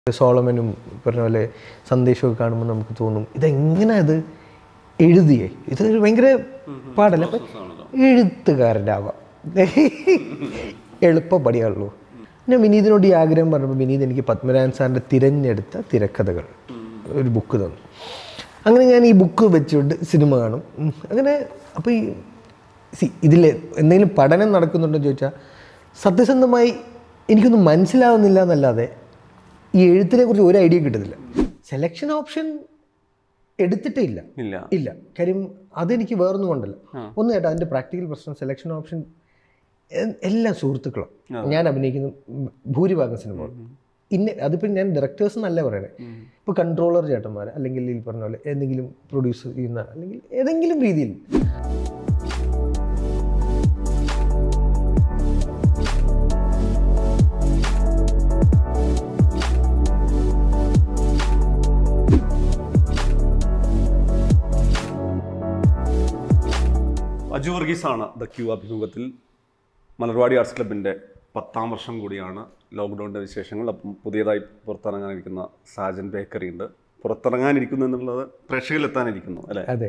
സോളമനും പറഞ്ഞ പോലെ സന്ദേശമൊക്കെ കാണുമ്പോൾ നമുക്ക് തോന്നും ഇതെങ്ങനെ അത് എഴുതിയേ ഇത് ഒരു ഭയങ്കര പാടല്ല അപ്പം എഴുത്തുകാരനാവാം എളുപ്പപ്പടിയാണല്ലോ പിന്നെ വിനീതിനോട് ഈ ആഗ്രഹം പറഞ്ഞപ്പോൾ വിനീത് എനിക്ക് പത്മനാഭൻ സാറിൻ്റെ തിരഞ്ഞെടുത്ത തിരക്കഥകൾ ഒരു ബുക്ക് തന്നു അങ്ങനെ ഞാൻ ഈ ബുക്ക് വെച്ചുകൊണ്ട് സിനിമ കാണും ഉം. അങ്ങനെ അപ്പോൾ ഈ സി ഇതിൽ എന്തെങ്കിലും പഠനം നടക്കുന്നുണ്ടോ എന്ന് ചോദിച്ചാൽ സത്യസന്ധമായി എനിക്കൊന്നും മനസ്സിലാവുന്നില്ല എന്നല്ലാതെ ഈ എഴുത്തിനെ കുറിച്ച് ഒരു ഐഡിയ കിട്ടുന്നില്ല സെലക്ഷൻ ഓപ്ഷൻ എടുത്തിട്ടേ ഇല്ല ഇല്ല ഇല്ല കാര്യം അതെനിക്ക് വേറൊന്നും കൊണ്ടല്ല ഒന്ന് കേട്ടോ അതിൻ്റെ പ്രാക്ടിക്കൽ പ്രശ്നം സെലക്ഷൻ ഓപ്ഷൻ എ- എല്ലാ സുഹൃത്തുക്കളും ഞാൻ അഭിനയിക്കുന്ന ഉം ഭൂരിഭാഗം സിനിമകൾ ഇന്ന അതിപ്പോൾ ഞാൻ ഡയറക്ടേഴ്സ് എന്നല്ല പറയണേ ഇപ്പോൾ കൺട്രോളർ ചേട്ടന്മാർ അല്ലെങ്കിൽ ഈ പറഞ്ഞ പോലെ എന്തെങ്കിലും പ്രൊഡ്യൂസ് ചെയ്യുന്ന അല്ലെങ്കിൽ ഏതെങ്കിലും രീതിയിൽ അജു വർഗീസ് ആണ് ദ ക്യൂ അഭിമുഖത്തിൽ മലർവാടി ആർട്സ് ക്ലബിൻ്റെ പത്താം വർഷം കൂടിയാണ് ലോക്ക്ഡൗണിൻ്റെ വിശേഷങ്ങൾ അപ്പം പുതിയതായി പുറത്തിറങ്ങാനിരിക്കുന്ന സാജൻ ബേക്കറി ഉണ്ട് പുറത്തിറങ്ങാനിരിക്കുന്നു എന്നുള്ളത് പ്രേക്ഷകരിലെത്താനിരിക്കുന്നു അല്ലേ അതെ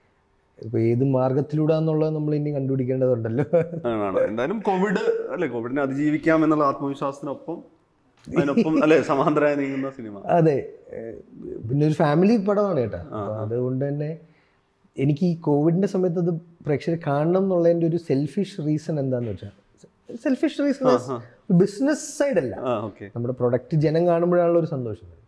ഇപ്പോൾ ഏത് മാർഗത്തിലൂടെ എന്നുള്ളത് നമ്മൾ ഇനി കണ്ടുപിടിക്കേണ്ടതുണ്ടല്ലോ ആണ് എന്തായാലും കോവിഡ് അല്ലെ കോവിഡിനെ അതിജീവിക്കാം എന്നുള്ള ആത്മവിശ്വാസത്തിനൊപ്പം അതിനൊപ്പം അല്ലെ സമാന്തരമായി നീങ്ങുന്ന സിനിമ അതെ ഏഹ് പിന്നെ ഒരു ഫാമിലി പടമാണ് കേട്ടോ അപ്പോൾ അതുകൊണ്ട് തന്നെ എനിക്ക് ഈ കോവിഡിന്റെ സമയത്ത് അത് പ്രേക്ഷകർ കാണണം എന്നുള്ളതിൻ്റെ ഒരു സെൽഫിഷ് റീസൺ എന്താന്ന് വെച്ചാൽ സെൽഫിഷ് റീസൺ ബിസിനസ് സൈഡ് അല്ല ആ ഓക്കെ നമ്മുടെ പ്രൊഡക്റ്റ് ജനം കാണുമ്പോഴാണല്ലോ ഒരു സന്തോഷം വരുന്നത്.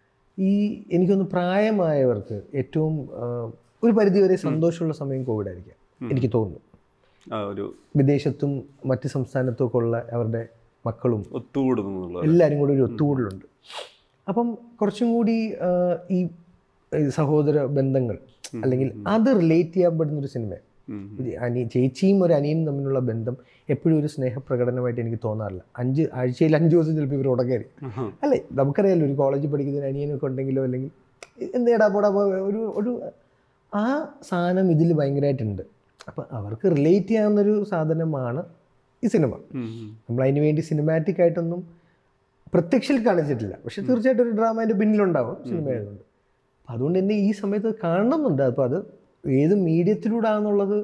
ഈ എനിക്കൊന്ന് പ്രായമായവർക്ക് ഏറ്റവും ആ, ഒരു പരിധിവരെ സന്തോഷമുള്ള സമയം കോവിഡ് ആയിരിക്കാം എനിക്ക് തോന്നുന്നു ആ ഒരു വിദേശത്തും മറ്റ് സംസ്ഥാനത്തും ഒക്കെ ഉള്ള അവരുടെ മക്കളും ഒത്തുകൂടുന്നു എന്നുള്ളത് എല്ലാവരും കൂടി ഒരു ഒത്തുകൂടലുണ്ട് അപ്പം കുറച്ചും കൂടി ആ, ഈ ഈ സഹോദര ബന്ധങ്ങൾ അല്ലെങ്കിൽ അത് റിലേറ്റ് ചെയ്യാൻ പറ്റുന്ന ഒരു സിനിമ ഉം. അനി ചേച്ചിയും ഒരു അനിയനും തമ്മിലുള്ള ബന്ധം എപ്പോഴും ഒരു സ്നേഹപ്രകടനമായിട്ട് എനിക്ക് തോന്നാറില്ല അഞ്ച് ആഴ്ചയിൽ അഞ്ച് ദിവസം ചിലപ്പോൾ ഇവർ ഉടകേറി ഉം. അല്ലേ നമുക്കറിയാലോ ഒരു കോളേജിൽ പഠിക്കുന്ന ഒരു അനിയനൊക്കെ ഉണ്ടെങ്കിലോ അല്ലെങ്കിൽ എന്തേടാ പോടാ പോ ഒരു ഒരു ആ സാധനം ഇതിൽ ഭയങ്കരമായിട്ടുണ്ട് അപ്പം അവർക്ക് റിലേറ്റ് ചെയ്യാവുന്നൊരു സാധനമാണ് ഈ സിനിമ ഉം. ഉം. നമ്മൾ അതിന് വേണ്ടി സിനിമാറ്റിക് ആയിട്ടൊന്നും പ്രത്യക്ഷത്തിൽ കാണിച്ചിട്ടില്ല പക്ഷെ തീർച്ചയായിട്ടും ഒരു ഡ്രാമ അതിൻ്റെ പിന്നിലുണ്ടാവും സിനിമ ആയതുകൊണ്ട് അപ്പം അതുകൊണ്ട് തന്നെ ഈ സമയത്ത് കാണണമെന്നുണ്ട് അപ്പോൾ അത് ഏത് മീഡിയത്തിലൂടെ ആണെന്നുള്ളത്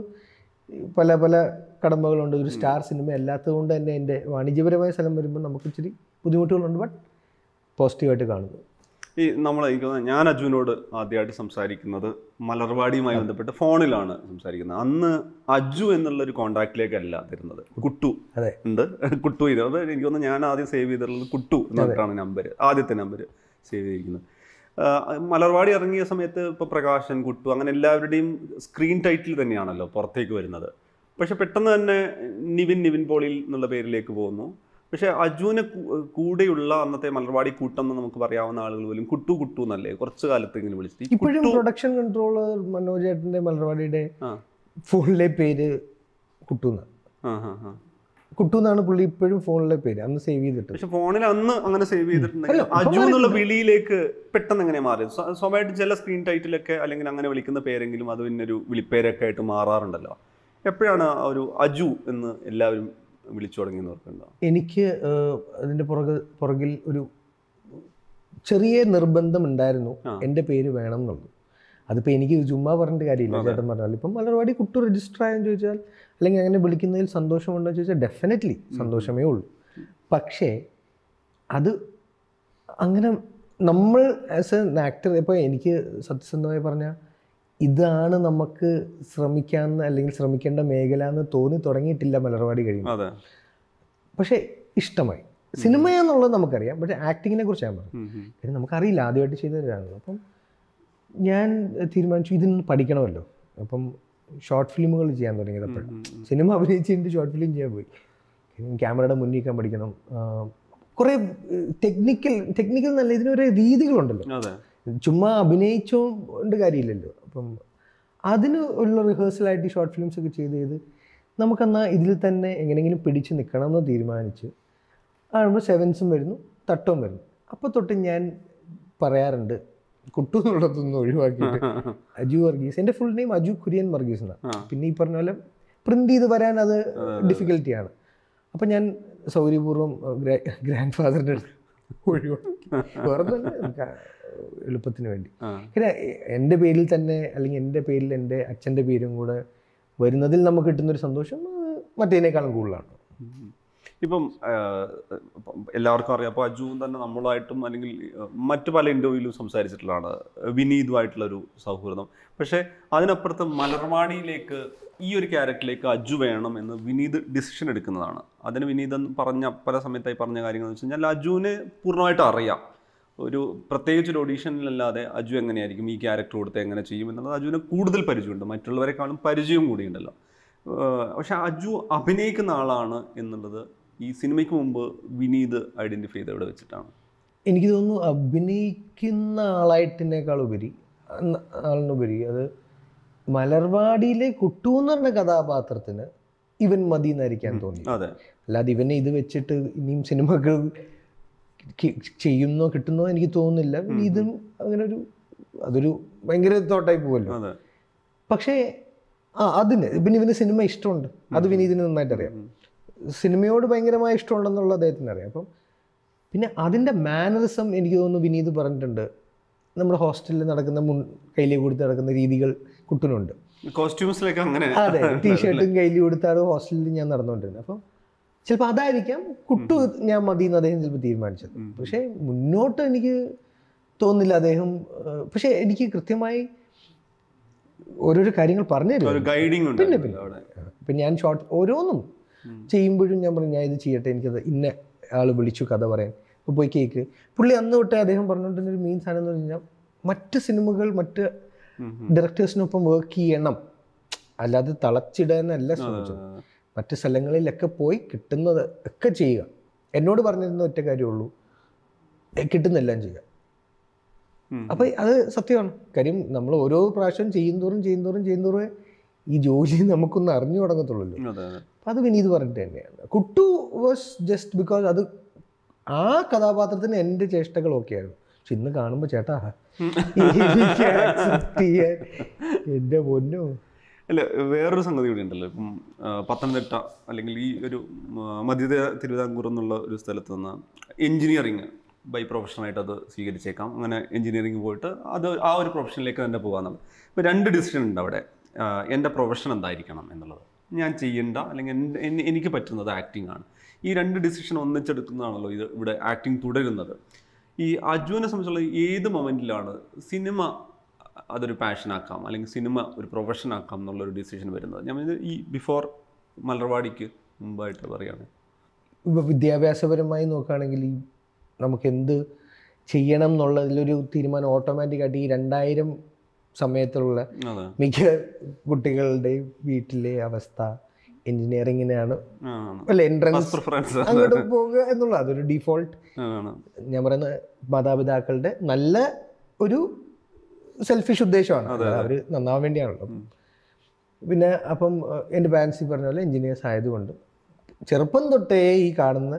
പല പല കടമ്പകളുണ്ട് ഒരു സ്റ്റാർ സിനിമ അല്ലാത്തത് കൊണ്ട് തന്നെ എൻ്റെ വാണിജ്യപരമായ സ്ഥലം വരുമ്പോൾ നമുക്ക് ഇച്ചിരി ബുദ്ധിമുട്ടുകളുണ്ട് ബട്ട് പോസിറ്റീവായിട്ട് കാണുന്നു ഈ നമ്മൾ എനിക്ക് തോന്നുന്നു ഞാൻ അജുവിനോട് ആദ്യമായിട്ട് സംസാരിക്കുന്നത് മലർവാടിയുമായി ബന്ധപ്പെട്ട് ഫോണിലാണ് സംസാരിക്കുന്നത് അന്ന് അജു എന്നുള്ള ഒരു കോണ്ടാക്റ്റിലേക്കല്ല തരുന്നത് കുട്ടു അതെ. ഉണ്ട് കുട്ടു ഇത് അത് എനിക്ക് തോന്നുന്നു ഞാൻ ആദ്യം സേവ് ചെയ്തിട്ടുള്ളത് കുട്ടു എന്നിട്ടാണ് നമ്പർ ആദ്യത്തെ നമ്പർ സേവ് ചെയ്തിരിക്കുന്നത് ആ, മലർവാടി ഇറങ്ങിയ സമയത്ത് ഇപ്പോൾ പ്രകാശൻ കുട്ടു അങ്ങനെ എല്ലാവരുടെയും സ്ക്രീൻ ടൈറ്റിൽ തന്നെയാണല്ലോ പുറത്തേക്ക് വരുന്നത് പക്ഷെ പെട്ടെന്ന് തന്നെ നിവിൻ നിവിൻ പോളിൽ എന്നുള്ള പേരിലേക്ക് പോകുന്നു പക്ഷെ അജുവിനെ കൂ- കൂടെയുള്ള അന്നത്തെ മലർവാടി കൂട്ടം എന്ന് നമുക്ക് പറയാവുന്ന ആളുകൾ പോലും കുട്ടു കുട്ടു എന്നല്ലേ കുറച്ചു കാലത്ത് ഇങ്ങനെ വിളിച്ചിട്ട് ഈ ഇപ്പോഴും കുട്ടു പ്രൊഡക്ഷൻ കൺട്രോളർ മനോജ് ഏട്ടൻ്റെ മലർവാടിയുടെ ആ ഫോണിലെ പേര് കുട്ടുന്ന ആ ആ ആ കുട്ടു എന്നാണ് പുള്ളി ഇപ്പോഴും ഫോണിലെ പേര് അന്ന് സേവ് ചെയ്തിട്ട് പക്ഷെ ഫോണിൽ അന്ന് അങ്ങനെ സേവ് ചെയ്തിട്ടുണ്ടെങ്കിൽ അല്ല, ഇപ്പൊ അജു എന്നുള്ള വിളിയിലേക്ക് പെട്ടെന്ന് എങ്ങനെ മാറി സ്വ- സ്വാഭാവികമായിട്ട് ചില സ്ക്രീൻ ടൈറ്റിലൊക്കെ അല്ലെങ്കിൽ അങ്ങനെ വിളിക്കുന്ന പേരെങ്കിലും അത് പിന്നെ ഒരു വിളിപ്പേരൊക്കെ ആയിട്ട് മാറാറുണ്ടല്ലോ എപ്പോഴാണ് ആ ഒരു അജു എന്ന് എല്ലാവരും വിളിച്ചു തുടങ്ങിയെന്ന് എനിക്ക് ഏഹ്, അതിൻ്റെ പുറകെ പുറകിൽ ഒരു ചെറിയ നിർബന്ധം ഉണ്ടായിരുന്നു ആ. എൻ്റെ പേര് വേണം എന്നുള്ളത് അതിപ്പോൾ എനിക്ക് ചുമ്മാ പറഞ്ഞിട്ട് കാര്യമില്ല ചേട്ടൻ പറഞ്ഞാൽ ഇപ്പം മലർവാടി കുട്ടു രജിസ്റ്റർ ആയെന്ന് ചോദിച്ചാൽ അല്ലെങ്കിൽ അങ്ങനെ വിളിക്കുന്നതിൽ സന്തോഷമുണ്ടോ എന്ന് ചോദിച്ചാൽ ഡെഫിനറ്റ്ലി സന്തോഷമേ ഉള്ളൂ പക്ഷേ അത് അങ്ങനെ നമ്മൾ ആസ് എൻ ആക്ടർ ഇപ്പോൾ എനിക്ക് സത്യസന്ധമായി പറഞ്ഞാൽ ഇതാണ് നമുക്ക് ശ്രമിക്കാവുന്ന അല്ലെങ്കിൽ ശ്രമിക്കേണ്ട മേഖല എന്ന് തോന്നി തുടങ്ങിയിട്ടില്ല മലർവാടി കഴിയുമ്പോൾ അതെ പക്ഷേ ഇഷ്ടമായി സിനിമ എന്നുള്ളത് നമുക്കറിയാം പക്ഷേ ആക്ടിങ്ങിനെ കുറിച്ച് ഞാൻ പറഞ്ഞു ഉം, ഉം. കാര്യം നമുക്കറിയില്ല ആദ്യമായിട്ട് ചെയ്തവരാണല്ലോ അപ്പം ഞാൻ തീരുമാനിച്ചു ഇതിൽ നിന്ന് പഠിക്കണമല്ലോ അപ്പം ഷോർട്ട് ഫിലിമുകൾ ചെയ്യാൻ തുടങ്ങിയത് അപ്പോഴാണ് സിനിമ അഭിനയിച്ചിട്ട് ഷോർട്ട് ഫിലിം ചെയ്യാൻ പോയി ക്യാമറയുടെ മുന്നിൽ നിൽക്കാൻ പഠിക്കണം കുറേ ടെക്നിക്കൽ ടെക്നിക്കൽ നല്ല ഇതിനൊരു രീതികളുണ്ടല്ലോ അതെ ചുമ്മാ അഭിനയിച്ചോണ്ട് കാര്യമില്ലല്ലോ അപ്പം അതിന് ഉള്ള റിഹേഴ്സലായിട്ട് ഷോർട്ട് ഫിലിംസ് ഒക്കെ ചെയ്ത് ചെയ്ത് നമുക്കെന്നാൽ ഇതിൽ തന്നെ എങ്ങനെയെങ്കിലും പിടിച്ച് നിൽക്കണം എന്ന് തീരുമാനിച്ച് ആകുമ്പോൾ സെവൻസും വരുന്നു തട്ടവും വരുന്നു അപ്പോൾ തൊട്ട് ഞാൻ പറയാറുണ്ട് കുട്ടു എന്നുള്ളതൊന്നും ഒഴിവാക്കിയിട്ട് അജു വർഗീസ് എൻ്റെ ഫുൾ നെയിം അജു കുര്യൻ വർഗീസ് എന്നാണ് ആ. പിന്നെ ഈ പറഞ്ഞ പോലെ പ്രിന്റ് ചെയ്ത് വരാൻ അത് ഡിഫിക്കൽറ്റിയാണ് അപ്പം ഞാൻ സൗകര്യപൂർവ്വം ഗ്രാൻഡ് ഫാദറിൻ്റെ ഒഴിവാക്കി വേറെ തന്നെ നമുക്ക് എളുപ്പത്തിന് വേണ്ടി ആ. പിന്നെ എൻ്റെ പേരിൽ തന്നെ അല്ലെങ്കിൽ എൻ്റെ പേരിൽ എൻ്റെ അച്ഛൻ്റെ പേരും കൂടെ വരുന്നതിൽ നമുക്ക് കിട്ടുന്നൊരു സന്തോഷം അത് മറ്റേതിനേക്കാളും കൂടുതലാണ് ഉം. ഇപ്പം ആ, ഇപ്പം എല്ലാവർക്കും അറിയാം അപ്പോൾ അജു തന്നെ നമ്മളായിട്ടും അല്ലെങ്കിൽ ആ, മറ്റു പല ഇൻ്റർവ്യൂവിലും സംസാരിച്ചിട്ടുള്ളതാണ് വിനീതുമായിട്ടുള്ളൊരു സൗഹൃദം പക്ഷേ അതിനപ്പുറത്ത് മലർവാണിയിലേക്ക് ഈ ഒരു ക്യാരക്ടറിലേക്ക് അജു വേണം എന്ന് വിനീത് ഡിസിഷൻ എടുക്കുന്നതാണ് അതിന് വിനീത് എന്ന് പറഞ്ഞ പല സമയത്തായി പറഞ്ഞ കാര്യങ്ങൾ എന്ന് വെച്ച് കഴിഞ്ഞാൽ അജുവിനെ പൂർണ്ണമായിട്ട് അറിയാം ഒരു പ്രത്യേകിച്ച് ഒരു ഓഡീഷനിലല്ലാതെ അജു എങ്ങനെയായിരിക്കും ഈ ക്യാരക്ടർ കൊടുത്ത് എങ്ങനെ ചെയ്യും എന്നുള്ളത് അജുവിന് കൂടുതൽ പരിചയമുണ്ട് മറ്റുള്ളവരെക്കാളും പരിചയം കൂടിയുണ്ടല്ലോ ഏഹ് പക്ഷെ അജു അഭിനയിക്കുന്ന ആളാണ് എന്നുള്ളത് ഈ സിനിമയ്ക്ക് മുമ്പ് വിനീത് ഐഡന്റിഫൈ ചെയ്ത് എവിടെ വെച്ചിട്ടാണ് എനിക്ക് തോന്നുന്നു അഭിനയിക്കുന്ന ആളായിട്ടിനേക്കാൾ ഉപരി അന്ന് ആളിനുപരി അത് മലർവാടിയിലെ കുട്ടു എന്ന് പറഞ്ഞ കഥാപാത്രത്തിന് ഇവൻ മതി എന്നായിരിക്കാൻ തോന്നി അതെ അല്ലാതെ ഇവനെ ഇത് വെച്ചിട്ട് ഇനിയും സിനിമകൾ കി- ചെയ്യുന്നോ കിട്ടുന്നോ എനിക്ക് തോന്നുന്നില്ല പിന്നെ ഇതും അങ്ങനെ ഒരു അതൊരു ഭയങ്കര തോട്ടായി പോവല്ലോ അതെ പക്ഷേ ആ അതിന് പിന്നെ ഇവന് സിനിമ ഇഷ്ടമുണ്ട് അത് വിനീതിന് നന്നായിട്ട് അറിയാം സിനിമയോട് ഭയങ്കരമായ ഇഷ്ടമുണ്ടെന്നുള്ള അദ്ദേഹത്തിന് അറിയാം അപ്പം പിന്നെ അതിൻ്റെ മാനറിസം എനിക്ക് തോന്നുന്നു വിനീത് പറഞ്ഞിട്ടുണ്ട് നമ്മുടെ ഹോസ്റ്റലിൽ നടക്കുന്ന മുൻ കയ്യിലേക്ക് കൊടുത്ത് നടക്കുന്ന രീതികൾ കുട്ടനുണ്ട് കോസ്റ്റ്യൂംസിലേക്ക് അങ്ങനെ അതെ ടീഷർട്ടും കയ്യിൽ കൊടുത്താണ് ഹോസ്റ്റലിൽ ഞാൻ നടന്നുകൊണ്ടിരുന്നത് അപ്പം ചിലപ്പോൾ അതായിരിക്കാം കുട്ടു ഞാൻ മതി എന്ന് അദ്ദേഹം ചിലപ്പോൾ തീരുമാനിച്ചത് പക്ഷേ മുന്നോട്ട് എനിക്ക് തോന്നുന്നില്ല അദ്ദേഹം ഏഹ്, പക്ഷേ എനിക്ക് കൃത്യമായി ഓരോരോ കാര്യങ്ങൾ പറഞ്ഞു തരും ഒരു ഗൈഡിങ് ഉണ്ട് പിന്നെ, പിന്നെ. അവിടെ ഇപ്പം ഞാൻ ഷോർട്ട് ഓരോന്നും ചെയ്യുമ്പോഴും ഞാൻ പറഞ്ഞു ഞാൻ ഇത് ചെയ്യട്ടെ എനിക്കത് ഇന്ന ആൾ വിളിച്ചു കഥ പറയാൻ ഇപ്പോൾ പോയി കേക്ക് പുള്ളി അന്ന് തൊട്ടേ അദ്ദേഹം പറഞ്ഞുകൊണ്ടിരുന്ന ഒരു മെയിൻ സാധനം എന്ന് പറഞ്ഞു കഴിഞ്ഞാൽ മറ്റ് സിനിമകൾ മറ്റ് ഡയറക്ടേഴ്സിനൊപ്പം വർക്ക് ചെയ്യണം അല്ലാതെ തളച്ചിടാനല്ല ശ്രമിച്ചത് മറ്റ് സ്ഥലങ്ങളിലൊക്കെ പോയി കിട്ടുന്നത് ഒക്കെ ചെയ്യുക എന്നോട് പറഞ്ഞിരുന്ന ഒറ്റ കാര്യമുള്ളൂ "എ, കിട്ടുന്നെല്ലാം ചെയ്യുക ഉം. അപ്പം അത് സത്യമാണ് കാര്യം നമ്മൾ ഓരോ പ്രാവശ്യം ചെയ്യുന്തോറും ചെയ്യുന്തോറും ചെയ്യുന്തോറും ഈ ജോലി നമുക്കൊന്ന് അറിഞ്ഞു തുടങ്ങത്തുള്ളൂ അതെ അതെ അപ്പം അത് വിനീത് പറഞ്ഞിട്ട് തന്നെയാണ് കുട്ടു വാസ് ജസ്റ്റ് ബിക്കോസ് അത് ആ കഥാപാത്രത്തിന് എൻ്റെ ചേഷ്ടകൾ ഓക്കെ ആയിരുന്നു പക്ഷെ ഇന്ന് കാണുമ്പോൾ ചേട്ടാ എനിക്ക് accept ചെയ്യാൻ എൻ്റെ പൊന്നോ അല്ല വേറൊരു സംഗതി കൂടി ഉണ്ടല്ലോ ഇപ്പം ആ, പത്തനംതിട്ട അല്ലെങ്കിൽ ഈ ഒരു ആ, മധ്യ തിരുവിതാംകൂർ എന്നുള്ള ഒരു സ്ഥലത്ത് നിന്ന് എഞ്ചിനീയറിങ് ബൈ പ്രൊഫഷനായിട്ട് അത് സ്വീകരിച്ചേക്കാം അങ്ങനെ എഞ്ചിനീയറിംഗ് പോയിട്ട് അത് ആ ഒരു പ്രൊഫഷനിലേക്ക് തന്നെ പോകാമെന്നുള്ളത് ഇപ്പോൾ രണ്ട് ഡിസിഷൻ ഉണ്ട് അവിടെ ആ, എൻ്റെ പ്രൊഫഷൻ എന്തായിരിക്കണം എന്നുള്ളത് ഞാൻ ചെയ്യേണ്ട അല്ലെങ്കിൽ എൻ്റെ എന്നെ- എനിക്ക് പറ്റുന്നത് ആക്ടിംഗ് ആണ് ഈ രണ്ട് ഡിസിഷൻ ഒന്നിച്ചെടുക്കുന്നതാണല്ലോ ഇത് ഇവിടെ ആക്ടിങ് തുടരുന്നത് ഈ അജുവിനെ സംബന്ധിച്ചുള്ള ഏത് മൊമെൻറ്റിലാണ് സിനിമ അതൊരു പാഷനാക്കാം അല്ലെങ്കിൽ സിനിമ ഒരു പ്രൊഫഷനാക്കാം എന്നുള്ളൊരു ഡിസിഷൻ വരുന്നത് ഞാൻ ഇത് ഈ ബിഫോർ മലർവാടിക്ക് മുമ്പായിട്ട് പറയുകയാണ് ഇപ്പൊ വിദ്യാഭ്യാസപരമായി നോക്കുകയാണെങ്കിൽ ഈ നമുക്ക് എന്ത് ചെയ്യണം എന്നുള്ളതിലൊരു തീരുമാനം ഓട്ടോമാറ്റിക്കായിട്ട് ഈ രണ്ടായിരം സമയത്തുള്ള അതെ മിക്ക കുട്ടികളുടെയും വീട്ടിലെ അവസ്ഥ എഞ്ചിനീയറിങ്ങിനാണ് ആണ് അല്ല എൻട്രൻസ് ഫസ്റ്റ് പ്രിഫറൻസ് അങ്ങോട്ട് പോകുക എന്നുള്ളത് അതൊരു ഡീഫോൾട്ട് ആണ് ഞാൻ പറയുന്ന മാതാപിതാക്കളുടെ നല്ല ഒരു സെൽഫിഷ് ഉദ്ദേശമാണ് അവർ നന്നാവാൻ വേണ്ടിയാണല്ലോ പിന്നെ അപ്പം ഏഹ്, എൻ്റെ പാരൻസ് ഈ പറഞ്ഞ പോലെ എൻജിനീയേഴ്സ് ആയതുകൊണ്ട് ചെറുപ്പം തൊട്ടേ ഈ കാണുന്ന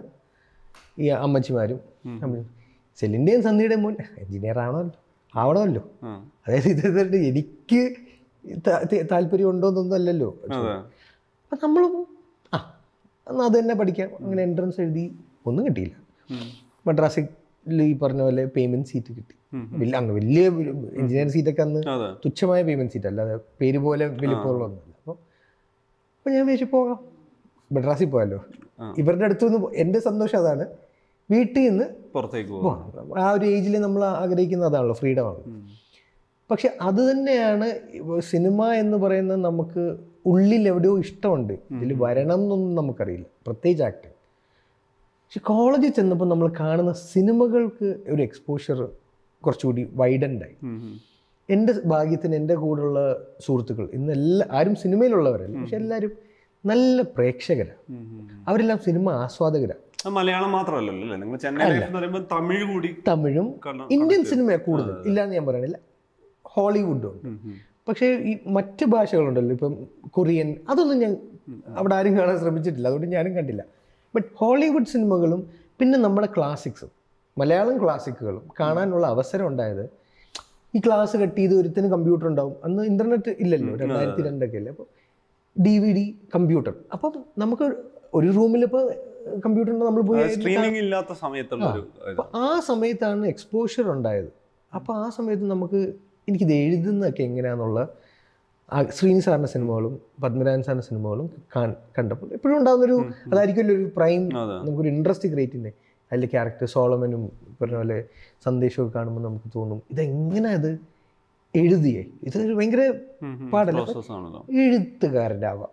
ഈ അമ്മച്ചിമാരും അമ്മ- സെലിൻ്റെയും സന്ധിയുടെയും മോൻ എൻജിനീയർ ആണല്ലോ ആവണമല്ലോ ആ അതായത് ഇത് ഇതുകൊണ്ട് എനിക്ക് താ- ത- താല്പര്യം ഉണ്ടോ എന്നൊന്നും അല്ലല്ലോ അതെ അപ്പം നമ്മളും ആ എന്നാൽ അത് തന്നെ പഠിക്കാം അങ്ങനെ എൻട്രൻസ് എഴുതി ഒന്നും കിട്ടിയില്ല ഉം. മദ്രാസിൽ ഈ പറഞ്ഞ പോലെ പേയ്മെന്റ് സീറ്റ് കിട്ടി ഉം. വലിയ അങ്ങ് വലിയ എഞ്ചിനീയറിംഗ് സീറ്റൊക്കെ അന്ന് അതെ തുച്ഛമായ പേയ്മെന്റ് സീറ്റ് അല്ലാതെ പേര് പോലെ വലിപ്പമുള്ളതൊന്നുമില്ല അപ്പോൾ അപ്പോൾ ഞാൻ വിചാരിച്ചു പോകാം മദ്രാസിൽ പോയല്ലോ ആ. ഇവരുടെ അടുത്തുനിന്ന് പോ- എൻ്റെ സന്തോഷം അതാണ് വീട്ടിൽ നിന്ന് പുറത്തേക്ക് പോകാം പോകണം ആ ഒരു ഏജിൽ നമ്മൾ ആഗ്രഹിക്കുന്ന അതാണല്ലോ ഫ്രീഡമാണ് പക്ഷെ അത് തന്നെയാണ് ഇപ്പൊ സിനിമ എന്ന് പറയുന്നത് നമുക്ക് ഉള്ളിൽ എവിടെയോ ഇഷ്ടമുണ്ട് ഇതിൽ വരണം എന്നൊന്നും നമുക്കറിയില്ല പ്രത്യേകിച്ച് ആക്ടിങ് പക്ഷെ കോളേജിൽ ചെന്നപ്പോൾ നമ്മൾ കാണുന്ന സിനിമകൾക്ക് ഒരു എക്സ്പോഷർ കുറച്ചുകൂടി വൈഡൻഡായി ഉം, ഉം. എൻ്റെ ഭാഗ്യത്തിന് എൻ്റെ കൂടെയുള്ള സുഹൃത്തുക്കൾ ഇന്ന് എല്ലാ ആരും സിനിമയിലുള്ളവരല്ല പക്ഷെ എല്ലാവരും നല്ല പ്രേക്ഷകരാണ് ഉം, ഉം. അവരെല്ലാം സിനിമ ആസ്വാദകരാണ് അത് മലയാളം മാത്രമല്ലല്ലോ അല്ലേ നിങ്ങൾ ചെന്നൈ ലൈഫ് എന്ന് പറയുമ്പോൾ തമിഴ് കൂടി തമിഴും കാണാം. ഇന്ത്യൻ സിനിമ കൂടുതൽ ഇല്ലാന്ന് ഞാൻ പറയണില്ല ഹോളിവുഡും ഉണ്ട് ഉം, ഉം. പക്ഷേ ഈ മറ്റ് ഭാഷകളുണ്ടല്ലോ ഇപ്പം കൊറിയൻ അതൊന്നും ഞാൻ അവിടെ ആരും കാണാൻ ശ്രമിച്ചിട്ടില്ല അതുകൊണ്ട് ഞാനും കണ്ടില്ല ബട്ട് ഹോളിവുഡ് സിനിമകളും പിന്നെ നമ്മുടെ ക്ലാസിക്സും മലയാളം ക്ലാസിക്കുകളും കാണാനുള്ള അവസരം ഉണ്ടായത് ഈ ക്ലാസ് കട്ട് ചെയ്ത് ഒരുത്തിന് കമ്പ്യൂട്ടർ ഉണ്ടാവും അന്ന് ഇൻ്റർനെറ്റ് ഇല്ലല്ലോ രണ്ടായിരത്തി രണ്ടൊക്കെ അല്ലേ അപ്പോൾ ഡി വി ഡി കമ്പ്യൂട്ടർ അപ്പം നമുക്ക് ഒരു റൂമിൽ ഇപ്പോൾ കമ്പ്യൂട്ടറിന് നമ്മൾ പോയി സ്ട്രീമിംഗ് ഇല്ലാത്ത സമയത്തുള്ള ഒരു ഇത്. അപ്പൊ ആ സമയത്താണ് എക്സ്പോഷർ ഉണ്ടായത് അപ്പോൾ ആ സമയത്ത് നമുക്ക് എനിക്കിത് എഴുതുന്നതൊക്കെ എങ്ങനെയാണെന്നുള്ള ആ ശ്രീനി സാറിൻ്റെ സിനിമകളും പത്മരാജൻ സാറിൻ്റെ സിനിമകളും കാൺ- കണ്ടപ്പോൾ എപ്പോഴും ഉണ്ടാകുന്നൊരു അതായിരിക്കുമല്ലോ ഒരു പ്രൈം അതെ. നമുക്കൊരു ഇൻട്രസ്റ്റ് ക്രിയേറ്റ് ചെയ്യുന്നത് അതിലെ ക്യാരക്ടർ സോളമനും പറഞ്ഞ പോലെ സന്ദേശമൊക്കെ കാണുമ്പോൾ നമുക്ക് തോന്നും ഇതെങ്ങനെ അത് എഴുതിയേ ഇതൊരു ഭയങ്കര ഉം, ഉം. പാടല്ല Process ആണല്ലോ എഴുത്തുകാരനാവാം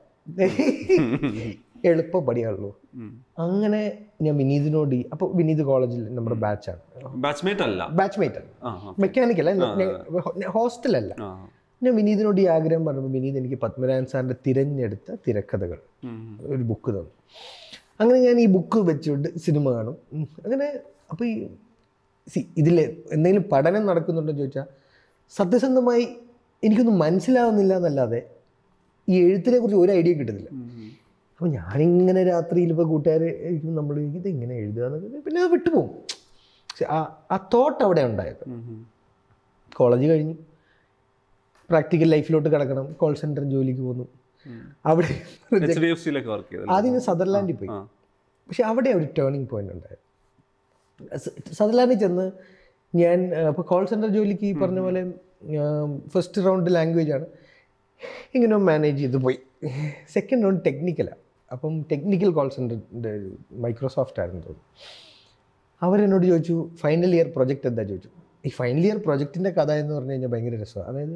എളുപ്പ പടിയാണല്ലോ ഉം. അങ്ങനെ ഞാൻ വിനീതിനോട് ഈ- അപ്പോൾ വിനീത് കോളേജിൽ നമ്മുടെ ബാച്ചാണ് ബാച്ച്മേറ്റ് അല്ല ബാച്ച്മേറ്റ് ആണ് ആ ആ, മെക്കാനിക്കൽ ഹോസ്റ്റലല്ല ആ ഞാൻ വിനീതിനോട് ഈ ആഗ്രഹം പറഞ്ഞപ്പോൾ വിനീത് എനിക്ക് പത്മനാഭൻ സാറിൻ്റെ തിരഞ്ഞെടുത്ത തിരക്കഥകൾ ഉം, ഒരു ബുക്ക് തന്നു അങ്ങനെ ഞാൻ ഈ ബുക്ക് വെച്ചുകൊണ്ട് സിനിമ കാണും ഉം. അങ്ങനെ അപ്പോൾ ഈ സി ഇതിൽ എന്തെങ്കിലും പഠനം നടക്കുന്നുണ്ടോ എന്ന് ചോദിച്ചാൽ സത്യസന്ധമായി എനിക്കൊന്നും മനസ്സിലാവുന്നില്ല എന്നല്ലാതെ ഈ എഴുത്തിനെ കുറിച്ച് ഒരു ഐഡിയ കിട്ടുന്നില്ല ഉം, ഉം. അപ്പോൾ ഞാനിങ്ങനെ രാത്രിയിൽ ഇപ്പോൾ കൂട്ടുകാർ ഇരിക്കുമ്പോൾ നമ്മൾ ഇത് ഇങ്ങനെ എഴുതുക എന്നൊക്കെ പിന്നെ അത് വിട്ടുപോകും പക്ഷെ ആ ആ തോട്ട് അവിടെ ഉണ്ടായത് ഉം, ഉം. കോളേജ് കഴിഞ്ഞു പ്രാക്ടിക്കൽ ലൈഫിലോട്ട് കിടക്കണം കോൾ സെൻറ്റർ ജോലിക്ക് പോന്നു ഉം. അവിടെ എച്ച് ഡി എഫ് സിയിലൊക്കെ വർക്ക് ചെയ്തത് ആദ്യം ഞാൻ സദർലാൻഡിൽ പോയി ആ പക്ഷെ അവിടെ ഒരു ടേണിംഗ് പോയിന്റ് ഉണ്ടായത് സ- സദർലാൻഡിൽ ചെന്ന് ഞാൻ അപ്പോൾ കോൾ സെൻറ്റർ ജോലിക്ക് ഈ പറഞ്ഞ പോലെ ഫസ്റ്റ് റൗണ്ട് ലാംഗ്വേജ് ആണ് ഇങ്ങനെ മാനേജ് ചെയ്ത് പോയി സെക്കൻഡ് റൗണ്ട് ടെക്നിക്കലാണ് അപ്പം ടെക്നിക്കൽ കോൾ സെൻറ്ററിൻ്റെ മൈക്രോസോഫ്റ്റ് ആയിരുന്നു തോന്നുന്നു അവരെന്നോട് ചോദിച്ചു ഫൈനൽ ഇയർ പ്രൊജക്റ്റ് എന്താ ചോദിച്ചു ഈ ഫൈനൽ ഇയർ പ്രൊജക്റ്റിൻ്റെ കഥ എന്ന് പറഞ്ഞു കഴിഞ്ഞാൽ ഭയങ്കര രസമാണ് അതായത്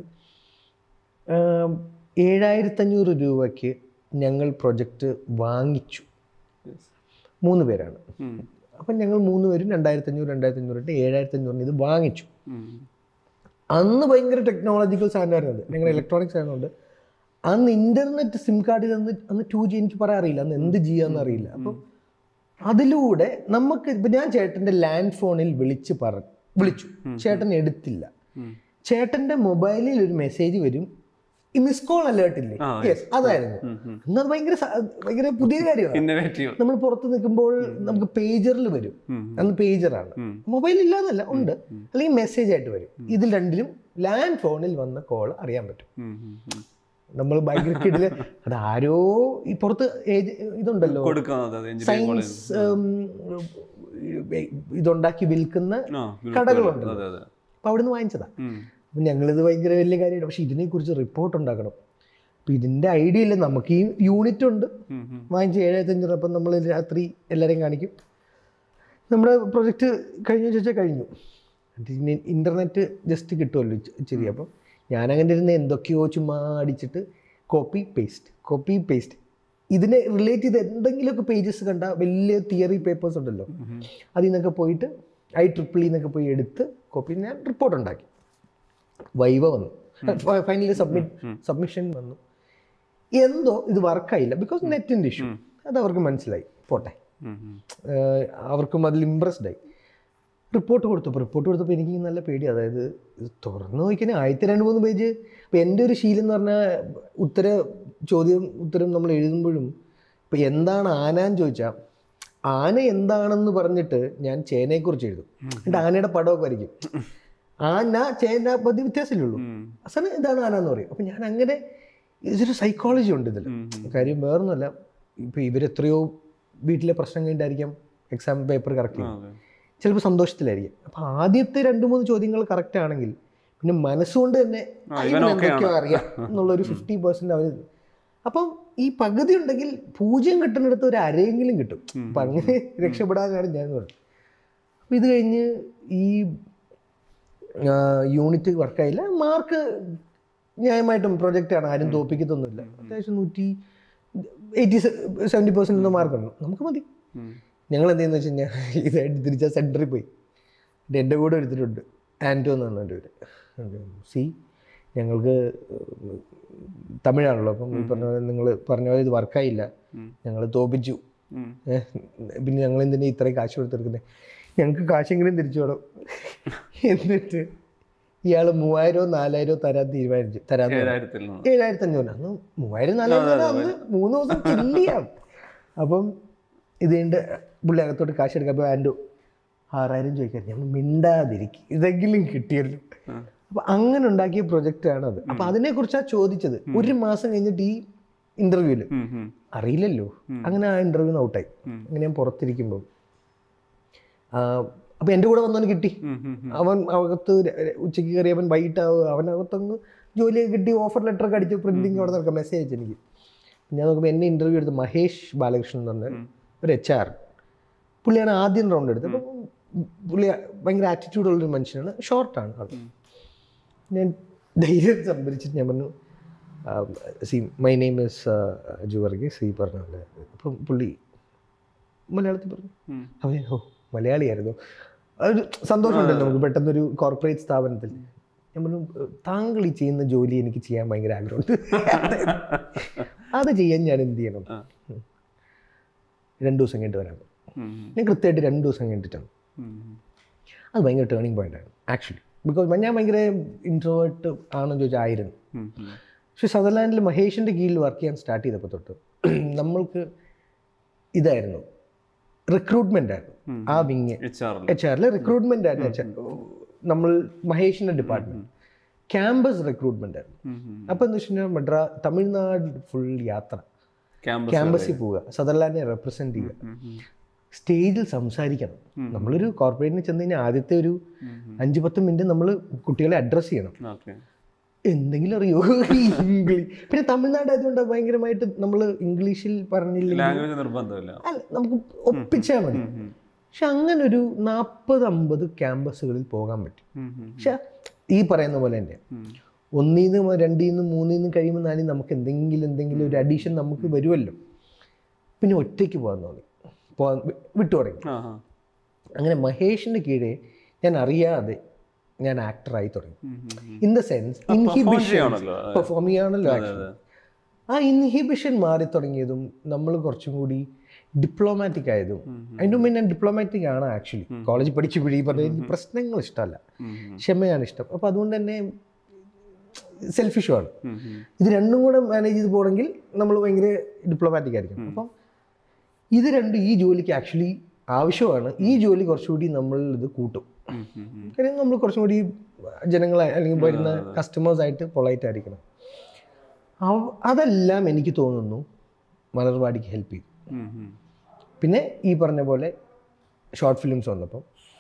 ആം, ഏഴായിരത്തഞ്ഞൂറ് രൂപയ്ക്ക് ഞങ്ങൾ പ്രൊജക്റ്റ് വാങ്ങിച്ചു മൂന്ന് പേരാണ് ഉം. അപ്പം ഞങ്ങൾ മൂന്ന് പേരും രണ്ടായിരത്തി അഞ്ഞൂറ് രണ്ടായിരത്തി അഞ്ഞൂറ് ഇട്ട് ഏഴായിരത്തി അഞ്ഞൂറിന് ഇത് വാങ്ങിച്ചു ഉം. അന്ന് ഭയങ്കര ടെക്നോളജിക്കൽ സാധനമായിരുന്നു അത് ഞങ്ങൾ ഇലക്ട്രോണിക്സ് ആയതുകൊണ്ട് അന്ന് ഇന്റർനെറ്റ് സിം കാർഡിൽ അന്ന് അന്ന് ടു ജി എനിക്ക് പറയാൻ അറിയില്ല അന്ന് എന്ത് ചെയ്യാന്ന് അറിയില്ല അപ്പം അതിലൂടെ നമുക്ക് ഇപ്പം ഞാൻ ചേട്ടൻ്റെ ലാൻഡ് ഫോണിൽ വിളിച്ച് പറ വിളിച്ചു ചേട്ടൻ എടുത്തില്ല ഉം. ചേട്ടൻ്റെ മൊബൈലിൽ ഒരു മെസ്സേജ് വരും ഈ മിസ് കോൾ അലേർട്ട് ഇല്ലേ ആ, യെസ് അതായിരുന്നു ഉം, ഉം. അന്ന് അത് ഭയങ്കര സ- ഭയങ്കര പുതിയ കാര്യമാണ് ഇന്നോവേറ്റീവ് നമ്മൾ പുറത്ത് നിൽക്കുമ്പോൾ നമുക്ക് പേജറിൽ വരും ഉം. അന്ന് പേജറാണ് ഉം. മൊബൈൽ ഇല്ലാന്നല്ല ഉണ്ട് അല്ലെങ്കിൽ മെസ്സേജ് ആയിട്ട് വരും ഇതിൽ രണ്ടിലും ലാൻഡ് ഫോണിൽ വന്ന കോൾ അറിയാൻ പറ്റും ഉം, ഉം, ഉം. നമ്മൾ ഭയങ്കര കിടില് അത് ആരോ ഈ പുറത്ത് ഏജ് ഇതുണ്ടല്ലോ കൊടുക്കുന്നത് അതെ എഞ്ചിനീയറിംഗ് കോളേജ് സയൻസ് ഉം, ഇതുണ്ടാക്കി വിൽക്കുന്ന ആ കടകളുണ്ട് അതെ അതെ അപ്പോൾ അവിടുന്ന് വാങ്ങിച്ചതാ ഉം. അപ്പം ഞങ്ങളിത് ഭയങ്കര വലിയ കാര്യമാണ് പക്ഷെ ഇതിനെക്കുറിച്ച് റിപ്പോർട്ട് ഉണ്ടാക്കണം അപ്പം ഇതിൻ്റെ ഐഡിയ ഇല്ല നമുക്ക് ഈ യൂണിറ്റ് ഉണ്ട് ഉം, ഉം. വാങ്ങിച്ച് ഏഴായിരത്തി അഞ്ഞൂറ് അപ്പം നമ്മൾ രാത്രി എല്ലാവരെയും കാണിക്കും നമ്മുടെ പ്രൊജക്റ്റ് കഴിഞ്ഞു ചോദിച്ചാൽ കഴിഞ്ഞു പിന്നെ ഇൻ്റർനെറ്റ് ജസ്റ്റ് കിട്ടുമല്ലോ ഇച്ചി- ഇച്ചിരി അപ്പം ഞാനങ്ങനെ ഇരുന്ന് എന്തൊക്കെയോ ചുമ്മാ അടിച്ചിട്ട് കോപ്പി പേസ്റ്റ് കോപ്പി പേസ്റ്റ് ഇതിനെ റിലേറ്റ് ചെയ്ത് എന്തെങ്കിലുമൊക്കെ പേജസ് കണ്ട വലിയ തിയറി പേപ്പേഴ്സ് ഉണ്ടല്ലോ അതിൽ നിന്നൊക്കെ പോയിട്ട് ഐ ട്രിപ്പിൾ എന്നൊക്കെ പോയി എടുത്ത് കോപ്പി ഞാൻ റിപ്പോർട്ട് ഉണ്ടാക്കി വൈവ വന്നു ഫൈനലി സബ്മിറ്റ് സബ്മിഷൻ വന്നു എന്തോ ഇത് വർക്കായില്ല ബിക്കോസ് നെറ്റിൻ്റെ ഇഷ്യൂ അത് അവർക്ക് മനസ്സിലായി പോട്ടെ ഉം, ഉം. ഏഹ് അവർക്കും അതിൽ ഇമ്പ്രസ്ഡ് ആയി റിപ്പോർട്ട് കൊടുത്തപ്പോൾ റിപ്പോർട്ട് കൊടുത്തപ്പോൾ എനിക്ക് നല്ല പേടി അതായത് ഇത് തുറന്നു നോക്കിയാൽ ആദ്യത്തെ രണ്ട് മൂന്ന് പേജ് ഇപ്പം എൻ്റെ ഒരു ശീലം എന്ന് പറഞ്ഞാൽ ഉത്തര ചോദ്യം ഉത്തരം നമ്മൾ എഴുതുമ്പോഴും ഇപ്പം എന്താണ് ആന എന്ന് ചോദിച്ചാൽ ആന എന്താണെന്ന് പറഞ്ഞിട്ട് ഞാൻ ചേനയെക്കുറിച്ച് എഴുതും എന്നിട്ട് ആനയുടെ പടമൊക്കെ വരയ്ക്കും ആന ചേന പതി വ്യത്യാസമല്ലേ ഉള്ളൂ ഉം. അവസാനം ഇതാണ് ആന എന്ന് പറയും അപ്പം ഞാൻ അങ്ങനെ ഇതൊരു സൈക്കോളജി ഉണ്ട് ഇതിൽ ഉം, കാര്യം വേറൊന്നുമല്ല ഇപ്പം ഇവരെത്രയോ വീട്ടിലെ പ്രശ്നം കഴിഞ്ഞിട്ടായിരിക്കാം എക്സാം പേപ്പർ കറക്റ്റ് ആ, ചെയ്യുന്നത് അതെ. ചിലപ്പോൾ സന്തോഷത്തിലായിരിക്കും അപ്പം ആദ്യത്തെ രണ്ട് മൂന്ന് ചോദ്യങ്ങൾ കറക്റ്റ് ആണെങ്കിൽ പിന്നെ മനസ്സുകൊണ്ട് തന്നെ ആ, "ആ, ഇവൻ ഇവന് okay എന്തൊക്കെയോ അറിയാം എന്നുള്ളൊരു ഫിഫ്റ്റി പെർസെൻറ്റ് അവർ അപ്പം ഈ പകുതി ഉണ്ടെങ്കിൽ പൂജ്യം കിട്ടുന്നിടത്ത് ഒരു അരയെങ്കിലും കിട്ടും അപ്പം അങ്ങനെ രക്ഷപ്പെടാനാണ് ഞാൻ പറഞ്ഞത് അപ്പം ഇത് കഴിഞ്ഞ് ഈ യൂണിറ്റ് വർക്കായില്ല മാർക്ക് ന്യായമായിട്ടും പ്രൊജക്റ്റാണ് ആരും തോപ്പിക്കത്തൊന്നുമില്ല അത്യാവശ്യം നൂറ്റി എയ്റ്റി സെവൻറ്റി പെർസെൻറ്റ് മാർക്കുണ്ട് നമുക്ക് മതി ഉം. ഞങ്ങൾ എന്ത് ചെയ്യുന്ന വെച്ച് കഴിഞ്ഞാൽ ഇതായിട്ട് തിരിച്ച സെൻറ്ററിൽ പോയി എന്നിട്ട് എൻ്റെ കൂടെ എടുത്തിട്ടുണ്ട് ആൻറ്റോ എന്നാണ് എൻ്റെ പേര് സി ഞങ്ങൾക്ക് തമിഴാണല്ലോ അപ്പം ഈ പറഞ്ഞ പോലെ നിങ്ങൾ പറഞ്ഞ പോലെ ഇത് വർക്കായില്ല ഉം. ഞങ്ങൾ തോപ്പിച്ചു ഉം. ഏ, പിന്നെ ഞങ്ങൾ എന്തിനാ ഇത്രയും കാശ് കൊടുത്തെടുക്കുന്നത് ഞങ്ങൾക്ക് കാശെങ്കിലും തിരിച്ചു വേണം എന്നിട്ട് ഇയാൾ മൂവായിരമോ നാലായിരമോ തരാൻ തീരുമാനിച്ചു തരാൻ ഏഴായിരത്തിൽ നിന്ന്. ഏഴായിരത്തി അഞ്ഞൂറ് അന്ന് മൂവായിരം നാലായിരം അന്ന് മൂന്ന് ദിവസം ചില്ലിയാണ് അപ്പം ഇത് കഴിഞ്ഞിട്ട് പുള്ളി അകത്തോട്ട് കാശ് എടുക്കാൻ പോയി ആൻഡു ആറായിരം ചോദിക്കാൻ ഞാൻ മിണ്ടാതിരിക്കും ഇതെങ്കിലും കിട്ടിയല്ലോ ആ. അപ്പം അങ്ങനെ ഉണ്ടാക്കിയ പ്രൊജക്റ്റാണ് അത് അപ്പം അതിനെക്കുറിച്ചാണ് ചോദിച്ചത് ഒരു മാസം കഴിഞ്ഞിട്ട് ഈ ഇന്റർവ്യൂല് ഉം, ഉം. അറിയില്ലല്ലോ അങ്ങനെ ആ ഇന്റർവ്യൂന്ന് ഔട്ടായി അങ്ങനെ ഞാൻ പുറത്തിരിക്കുമ്പോൾ അപ്പോൾ എൻ്റെ കൂടെ വന്നവന് കിട്ടി ഉം, ഉം, ഉം. അവൻ അകത്ത് ര- ര- ഉച്ചയ്ക്ക് കയറി അവൻ വൈകിട്ടാവും അവനകത്തങ്ങ് ജോലിയൊക്കെ കിട്ടി ഓഫർ ലെറ്റർ ഒക്കെ അടിച്ച് പ്രിന്റിങ് അവിടെ നടക്കാം മെസ്സേജ് അയച്ചു എനിക്ക് ഞാൻ നോക്കുമ്പോൾ എന്നെ ഇൻ്റർവ്യൂ എടുത്ത് മഹേഷ് ബാലകൃഷ്ണൻ എന്ന് പറഞ്ഞ ഒരു എച്ച് ആർ പുള്ളിയാണ് ആദ്യം റൗണ്ട് എടുത്തത് അപ്പം പുള്ളി ഭയങ്കര ആറ്റിറ്റ്യൂഡ് ഉള്ളൊരു മനുഷ്യനാണ് ഷോർട്ടാണ് ആൾ ഞാൻ ധൈര്യം സംഭരിച്ചിട്ട് ഞാൻ പറഞ്ഞു സി മൈ നെയിം ഇസ് ജുവർഗി സി പറഞ്ഞ പോലെ അപ്പം പുള്ളി മലയാളത്തിൽ പറഞ്ഞു ഉം. അവൻ ഓ മലയാളിയായിരുന്നു അതൊരു സന്തോഷമുണ്ടല്ലോ നമുക്ക് പെട്ടെന്നൊരു കോർപ്പറേറ്റ് സ്ഥാപനത്തിൽ ഞാൻ പറഞ്ഞു താങ്കൾ ഈ ചെയ്യുന്ന ജോലി എനിക്ക് ചെയ്യാൻ ഭയങ്കര ആഗ്രഹമുണ്ട് അത് ചെയ്യാൻ ഞാൻ എന്ത് ചെയ്യണം ആ. ഉം. രണ്ട് ദിവസം കഴിഞ്ഞിട്ട് വരാം ഉം, ഞാൻ കൃത്യമായിട്ട് രണ്ട് ദിവസം കഴിഞ്ഞിട്ടാണ് ഉം, അത് ഭയങ്കര ടേണിംഗ് പോയിന്റാണ് ആക്ച്വലി ബിക്കോസ് ഞാൻ ഭയങ്കര ഇൻട്രോവേർട്ട് ആണെന്ന് ചോദിച്ചാൽ ആയിരുന്നു ഉം, ഉം. പക്ഷേ സദർലാൻഡിൽ മഹേഷിൻ്റെ കീഴിൽ വർക്ക് ചെയ്യാൻ സ്റ്റാർട്ട് ചെയ്തപ്പോൾ തൊട്ട് നമ്മൾക്ക് ഇതായിരുന്നു റിക്രൂട്ട്മെൻ്റ് ആയിരുന്നു ആ വിങ് HR ല്. എച്ച് ആറിൽ റിക്രൂട്ട്മെൻ്റ് ആയിരുന്നു എച്ച് നമ്മൾ മഹേഷിൻ്റെ ഡിപ്പാർട്ട്മെൻറ്റ് ക്യാമ്പസ് റിക്രൂട്ട്മെൻ്റ് ആയിരുന്നു ഉം, ഉം. അപ്പോൾ എന്ന് വെച്ച് കഴിഞ്ഞാൽ മദ്രാ തമിഴ്നാട് ഫുൾ യാത്ര Campus ക്യാമ്പസിൽ പോവുക സദർലാൻഡിനെ റെപ്രസെൻറ്റ് ചെയ്യുക ഉം, ഉം. സ്റ്റേജിൽ സംസാരിക്കണം നമ്മളൊരു കോർപ്പറേറ്റിന് ചെന്ന് കഴിഞ്ഞാൽ ആദ്യത്തെ ഒരു അഞ്ച് പത്ത് മിനിറ്റ് നമ്മൾ കുട്ടികളെ അഡ്രസ്സ് ചെയ്യണം Okay. എന്തെങ്കിലും അറിയോ ഇംഗ്ലീഷ് പിന്നെ തമിഴ്നാട് ആയതുകൊണ്ട് ഭയങ്കരമായിട്ട് നമ്മൾ ഇംഗ്ലീഷിൽ പറഞ്ഞില്ലെങ്കിൽ ലാംഗ്വേജ് നിർബന്ധമില്ല അല്ല നമുക്ക് ഒപ്പിച്ചാൽ മതി പക്ഷെ അങ്ങനെ ഒരു നാൽപ്പത് അമ്പത് ക്യാമ്പസുകളിൽ പോകാൻ പറ്റും ഉം, ഉം. പക്ഷെ ഈ പറയുന്ന പോലെ തന്നെ ഉം. ഒന്നീന്ന് രണ്ടീന്ന് മൂന്നീന്ന് കഴിയുമ്പോൾ നാലിൽ നമുക്ക് എന്തെങ്കിലും എന്തെങ്കിലും ഒരു അഡീഷൻ നമുക്ക് വരുമല്ലോ പിന്നെ ഒറ്റയ്ക്ക് പോകാൻ തോന്നി പോകാൻ വി- വിട്ടു തുടങ്ങി ആ, ആ. അങ്ങനെ മഹേഷിൻ്റെ കീഴെ ഞാൻ അറിയാതെ ഞാൻ ആക്ടറായി തുടങ്ങി ഉം, ഉം, ഉം. ഇൻ ദ സെൻസ് ഇൻഹിബിഷൻ ചെയ്യാണല്ലോ. പെർഫോം ചെയ്യാണല്ലോ അതെ, actually. അതെ. ആ ഇൻഹിബിഷൻ മാറി തുടങ്ങിയതും നമ്മൾ കുറച്ചും കൂടി ഡിപ്ലോമാറ്റിക് ആയതും അതിൻ്റെ മുമ്പ് ഞാൻ ഡിപ്ലോമാറ്റിക് ആണ് ആക്ച്വലി കോളേജിൽ പഠിച്ചു പിടി പറഞ്ഞ എനിക്ക് പ്രശ്നങ്ങൾ ഇഷ്ടമല്ല ഉം, ഉം. ക്ഷമയാണ് ഇഷ്ടം അപ്പോൾ അതുകൊണ്ട് തന്നെ സെൽഫിഷുമാണ് ഉം, ഉം. ഇത് രണ്ടും കൂടെ മാനേജ് ചെയ്ത് പോകണമെങ്കിൽ നമ്മൾ ഭയങ്കര ഡിപ്ലോമാറ്റിക് ആയിരിക്കും അപ്പം ഇത് രണ്ടും ഈ ജോലിക്ക് ആക്ച്വലി ആവശ്യമാണ് ഈ ജോലി കുറച്ചുകൂടി നമ്മൾ ഇത് കൂട്ടും ഉം, ഉം, ഉം. കാര്യം നമ്മൾ കുറച്ചും കൂടി ജനങ്ങളെ അല്ലെങ്കിൽ വരുന്ന കസ്റ്റമേഴ്സായിട്ട് പൊളൈറ്റ് ആയിരിക്കണം അവ- അതെല്ലാം എനിക്ക് തോന്നുന്നു മലർവാടിക്ക് ഹെൽപ്പ് ചെയ്തു ഉം, ഉം. പിന്നെ ഈ പറഞ്ഞ പോലെ ഷോർട്ട് ഫിലിംസ് വന്നപ്പം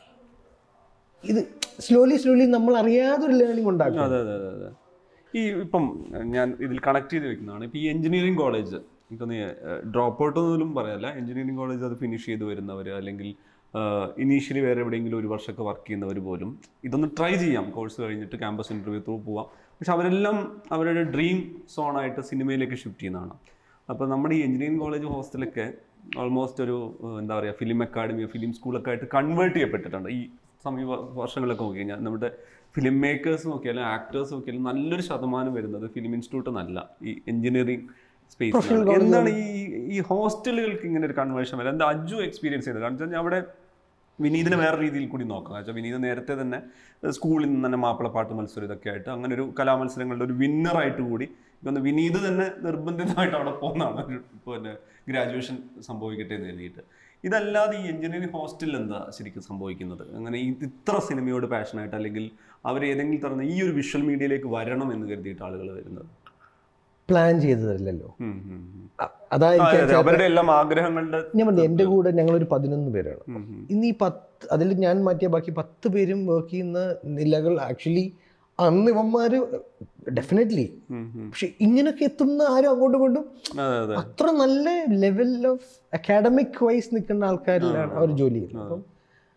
ഇത് സ്ലോലി സ്ലോലി നമ്മൾ അറിയാതെ ഒരു ലേണിംഗ് ഉണ്ടാക്കും അതെ അതെ അതെ അതെ ഈ ഇപ്പം ഞാൻ ഇതിൽ കണക്ട് ചെയ്ത് വെക്കുന്നതാണ് ഇപ്പം ഈ എഞ്ചിനീയറിംഗ് കോളേജ് എനിക്കൊന്ന് ഡ്രോപ്പ് ഔട്ട് എന്നൊന്നും പറയാല്ല എഞ്ചിനീയറിംഗ് കോളേജ് അത് ഫിനിഷ് ചെയ്ത് വരുന്നവർ അല്ലെങ്കിൽ ഇനീഷ്യലി വേറെ എവിടെയെങ്കിലും ഒരു വർഷമൊക്കെ വർക്ക് ചെയ്യുന്നവർ പോലും ഇതൊന്ന് ട്രൈ ചെയ്യാം കോഴ്സ് കഴിഞ്ഞിട്ട് ക്യാമ്പസ് ഇൻ്റർവ്യൂ ത്രൂ പോവാം പക്ഷെ അവരെല്ലാം അവരുടെ ഡ്രീം സോണായിട്ട് സിനിമയിലേക്ക് ഷിഫ്റ്റ് ചെയ്യുന്നതാണ് അപ്പോൾ നമ്മുടെ ഈ എഞ്ചിനീയറിംഗ് കോളേജ് ഹോസ്റ്റലൊക്കെ ഓൾമോസ്റ്റ് ഒരു ഏഹ്, എന്താ പറയുക ഫിലിം അക്കാഡമിയോ ഫിലിം സ്കൂളൊക്കെ ആയിട്ട് കൺവേർട്ട് ചെയ്യപ്പെട്ടിട്ടുണ്ട് ഈ സമീപ വർഷങ്ങളിലൊക്കെ നോക്കി കഴിഞ്ഞാൽ നമ്മുടെ ഫിലിം മേക്കേഴ്സ് നോക്കിയാലും ആക്ടേഴ്സ് നോക്കിയാലും നല്ലൊരു ശതമാനം വരുന്നത് ഫിലിം ഇൻസ്റ്റിറ്റ്യൂട്ട് എന്നല്ല ഈ എഞ്ചിനീയറിംഗ് സ്പേസ് എന്താണ് ഈ ഈ ഹോസ്റ്റലുകൾക്ക് ഇങ്ങനെ ഒരു കൺവേർഷൻ വരെ എന്താ അജു എക്സ്പീരിയൻസ് ചെയ്തത് കാരണം വെച്ചാൽ അവിടെ വിനീതിനെ വേറെ രീതിയിൽ കൂടി നോക്കാം കാരണം വെച്ചാൽ വിനീത് നേരത്തെ തന്നെ സ്കൂളിൽ നിന്ന് തന്നെ മാപ്പിളപ്പാട്ട് മത്സരം ഇതൊക്കെ ആയിട്ട് അങ്ങനെ ഒരു കലാമത്സരങ്ങളുടെ ഒരു വിന്നറായിട്ട് കൂടി ഇതൊന്ന് വിനീത് തന്നെ നിർബന്ധിതമായിട്ട് അവിടെ പോകുന്നതാണ് ഒരു പിന്നെ ഗ്രാജുവേഷൻ സംഭവിക്കട്ടെ എന്ന് കരുതിയിട്ട് ഇതല്ലാതെ ഈ എഞ്ചിനീയറിംഗ് ഹോസ്റ്റലിൽ എന്താ ശരിക്കും സംഭവിക്കുന്നത് അങ്ങനെ ഈ ഇത്ര സിനിമയോട് പാഷനായിട്ട് അല്ലെങ്കിൽ അവർ ഏതെങ്കിലും തരുന്ന ഈ ഒരു വിഷ്വൽ മീഡിയയിലേക്ക് വരണം എന്ന് കരുതിയിട്ട് ആളുകൾ വരുന്നത് പ്ലാൻ ചെയ്തതല്ലല്ലോ ഉം, ഉം, ഉം. അ- അതാ എനിക്ക് അതെ, അതെ, അവരുടെ എല്ലാം ആഗ്രഹങ്ങളുടെ ഞാൻ പറഞ്ഞു എൻ്റെ കൂടെ ഞങ്ങളൊരു പതിനൊന്ന് പേരാണ് ഉം, ഉം. ഇന്ന് ഈ പത്ത് അതിൽ ഞാൻ മാറ്റിയ ബാക്കി പത്ത് പേരും വർക്ക് ചെയ്യുന്ന നിലകൾ ആക്ച്വലി അന്ന് ഇവന്മാര് ഡെഫിനറ്റ്ലി ഉം, ഉം. പക്ഷെ ഇങ്ങനൊക്കെ എത്തുന്ന ആരും അങ്ങോട്ടും ഇങ്ങോട്ടും അതെ അതെ അത്ര നല്ല ലെവൽ ഓഫ് അക്കാഡമിക് വൈസ് നിൽക്കുന്ന ആൾക്കാരിലാണ് അവർ ജോലി ചെയ്യുന്നത് അപ്പം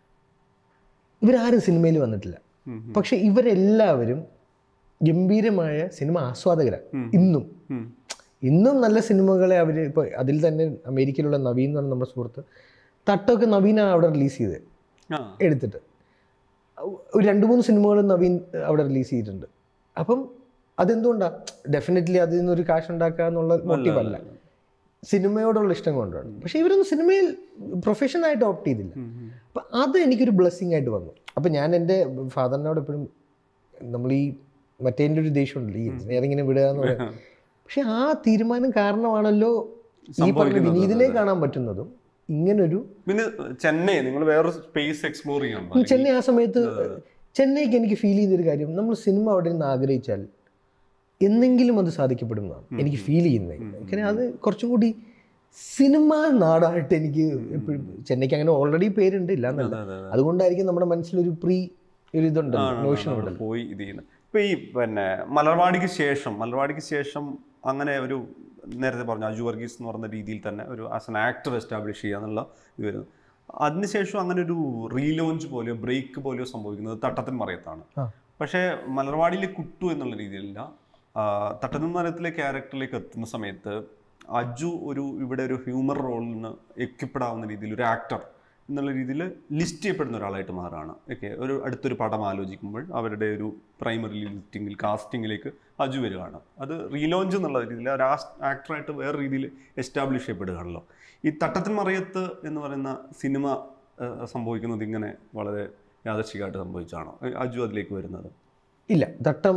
ഇവരാരും സിനിമയിൽ വന്നിട്ടില്ല ഉം, പക്ഷെ ഇവരെല്ലാവരും ഗംഭീരമായ സിനിമ ആസ്വാദകരാണ് ഇന്നും ഉം. ഇന്നും നല്ല സിനിമകളെ അവർ ഇപ്പോൾ അതിൽ തന്നെ അമേരിക്കയിലുള്ള നവീൻ എന്ന് പറഞ്ഞ നമ്മുടെ സുഹൃത്ത് തട്ടൊക്കെ നവീനാണ് അവിടെ റിലീസ് ചെയ്തത് ആ എടുത്തിട്ട് ഒരു രണ്ട് മൂന്ന് സിനിമകൾ നവീൻ അവിടെ റിലീസ് ചെയ്തിട്ടുണ്ട് അപ്പം അതെന്തുകൊണ്ടാണ് ഡെഫിനറ്റ്ലി അതിൽ നിന്നൊരു കാശ് ഉണ്ടാക്കുക എന്നുള്ള മോട്ടീവ് അല്ല സിനിമയോടുള്ള ഇഷ്ടം കൊണ്ടാണ് പക്ഷേ ഇവരൊന്നും സിനിമയിൽ പ്രൊഫഷനായിട്ട് ഓപ്റ്റ് ചെയ്തില്ല അപ്പം അത് എനിക്കൊരു ബ്ലെസ്സിങ് ആയിട്ട് വന്നു അപ്പം ഞാൻ എൻ്റെ ഫാദറിനോട് എപ്പോഴും നമ്മൾ ഈ മറ്റേ ഒരു ദേഷ്യമുണ്ടല്ലോ ഈ എഞ്ചിനീയറിങ്ങിനെ വിടുക എന്ന് പറയുന്നത് പക്ഷെ ആ തീരുമാനം കാരണമാണല്ലോ ഈ പറഞ്ഞ വിനീതിനെ കാണാൻ പറ്റുന്നതും ഇങ്ങനൊരു പിന്നെ ചെന്നൈ നിങ്ങൾ വേറൊരു സ്പേസ് എക്സ്പ്ലോർ ചെയ്യാൻ പോകും. ചെന്നൈ ആ സമയത്ത് ചെന്നൈക്ക് എനിക്ക് ഫീൽ ചെയ്തൊരു കാര്യം നമ്മൾ സിനിമ അവിടെ നിന്ന് ആഗ്രഹിച്ചാൽ എന്നെങ്കിലും അത് സാധിക്കപ്പെടുന്നതാണ് എനിക്ക് ഫീൽ ചെയ്യുന്നത് കാരണം അത് കുറച്ചും കൂടി സിനിമ നാടായിട്ട് എനിക്ക് എപ്പോഴും ചെന്നൈക്ക് അങ്ങനെ ഓൾറെഡി പേരുണ്ട് ഇല്ല എന്നല്ല അതെ, അതെ. അതുകൊണ്ടായിരിക്കും നമ്മുടെ മനസ്സിലൊരു പ്രീ ഒരു ഇതുണ്ട് നോഷൻ അവിടെ പോയി ഇത് ചെയ്യുന്നത് ഇപ്പൊ ഈ പിന്നെ മലർവാടിക്ക് ശേഷം മലർവാടിക്ക് ശേഷം അങ്ങനെ ഒരു നേരത്തെ പറഞ്ഞു അജു വർഗീസ് എന്ന് പറയുന്ന രീതിയിൽ തന്നെ ഒരു ആസ് എൻ ആക്ടർ എസ്റ്റാബ്ലിഷ് ചെയ്യുക എന്നുള്ള ഇത് വരുന്നു അതിനുശേഷം അങ്ങനെ ഒരു റീലോഞ്ച് പോലെയോ ബ്രേക്ക് പോലെയോ സംഭവിക്കുന്നത് തട്ടത്തിൻ മറയത്താണ് ആ. പക്ഷേ മലർവാടിയിലെ കുട്ടു എന്നുള്ള രീതിയിലല്ല ആ, തട്ടത്തിൻ മറയത്തിലെ ക്യാരക്ടറിലേക്ക് എത്തുന്ന സമയത്ത് അജു ഒരു ഇവിടെ ഒരു ഹ്യൂമർ റോളിന് എക്വിപ്പെടാവുന്ന രീതിയിൽ ഒരു ആക്ടർ എന്നുള്ള രീതിയിൽ ലിസ്റ്റ് ചെയ്യപ്പെടുന്ന ഒരാളായിട്ട് മാറാണ് ഓക്കെ ഒരു അടുത്തൊരു പടം ആലോചിക്കുമ്പോൾ അവരുടെ ഒരു പ്രൈമറി ലിസ്റ്റിങ്ങിൽ കാസ്റ്റിങ്ങിലേക്ക് അജു വരികയാണ് അത് റീലോഞ്ച് എന്നുള്ള രീതിയിൽ ഒരു ആക്ടറായിട്ട് വേറെ രീതിയിൽ എസ്റ്റാബ്ലിഷ് ചെയ്യപ്പെടുകയാണല്ലോ ഈ തട്ടത്തിൻ മറയത്ത് എന്ന് പറയുന്ന സിനിമ ഏഹ്, സംഭവിക്കുന്നത് ഇങ്ങനെ വളരെ യാദർശികമായിട്ട് സംഭവിച്ചാണോ ഏഹ്, അജു അതിലേക്ക് വരുന്നത് ഇല്ല തട്ടം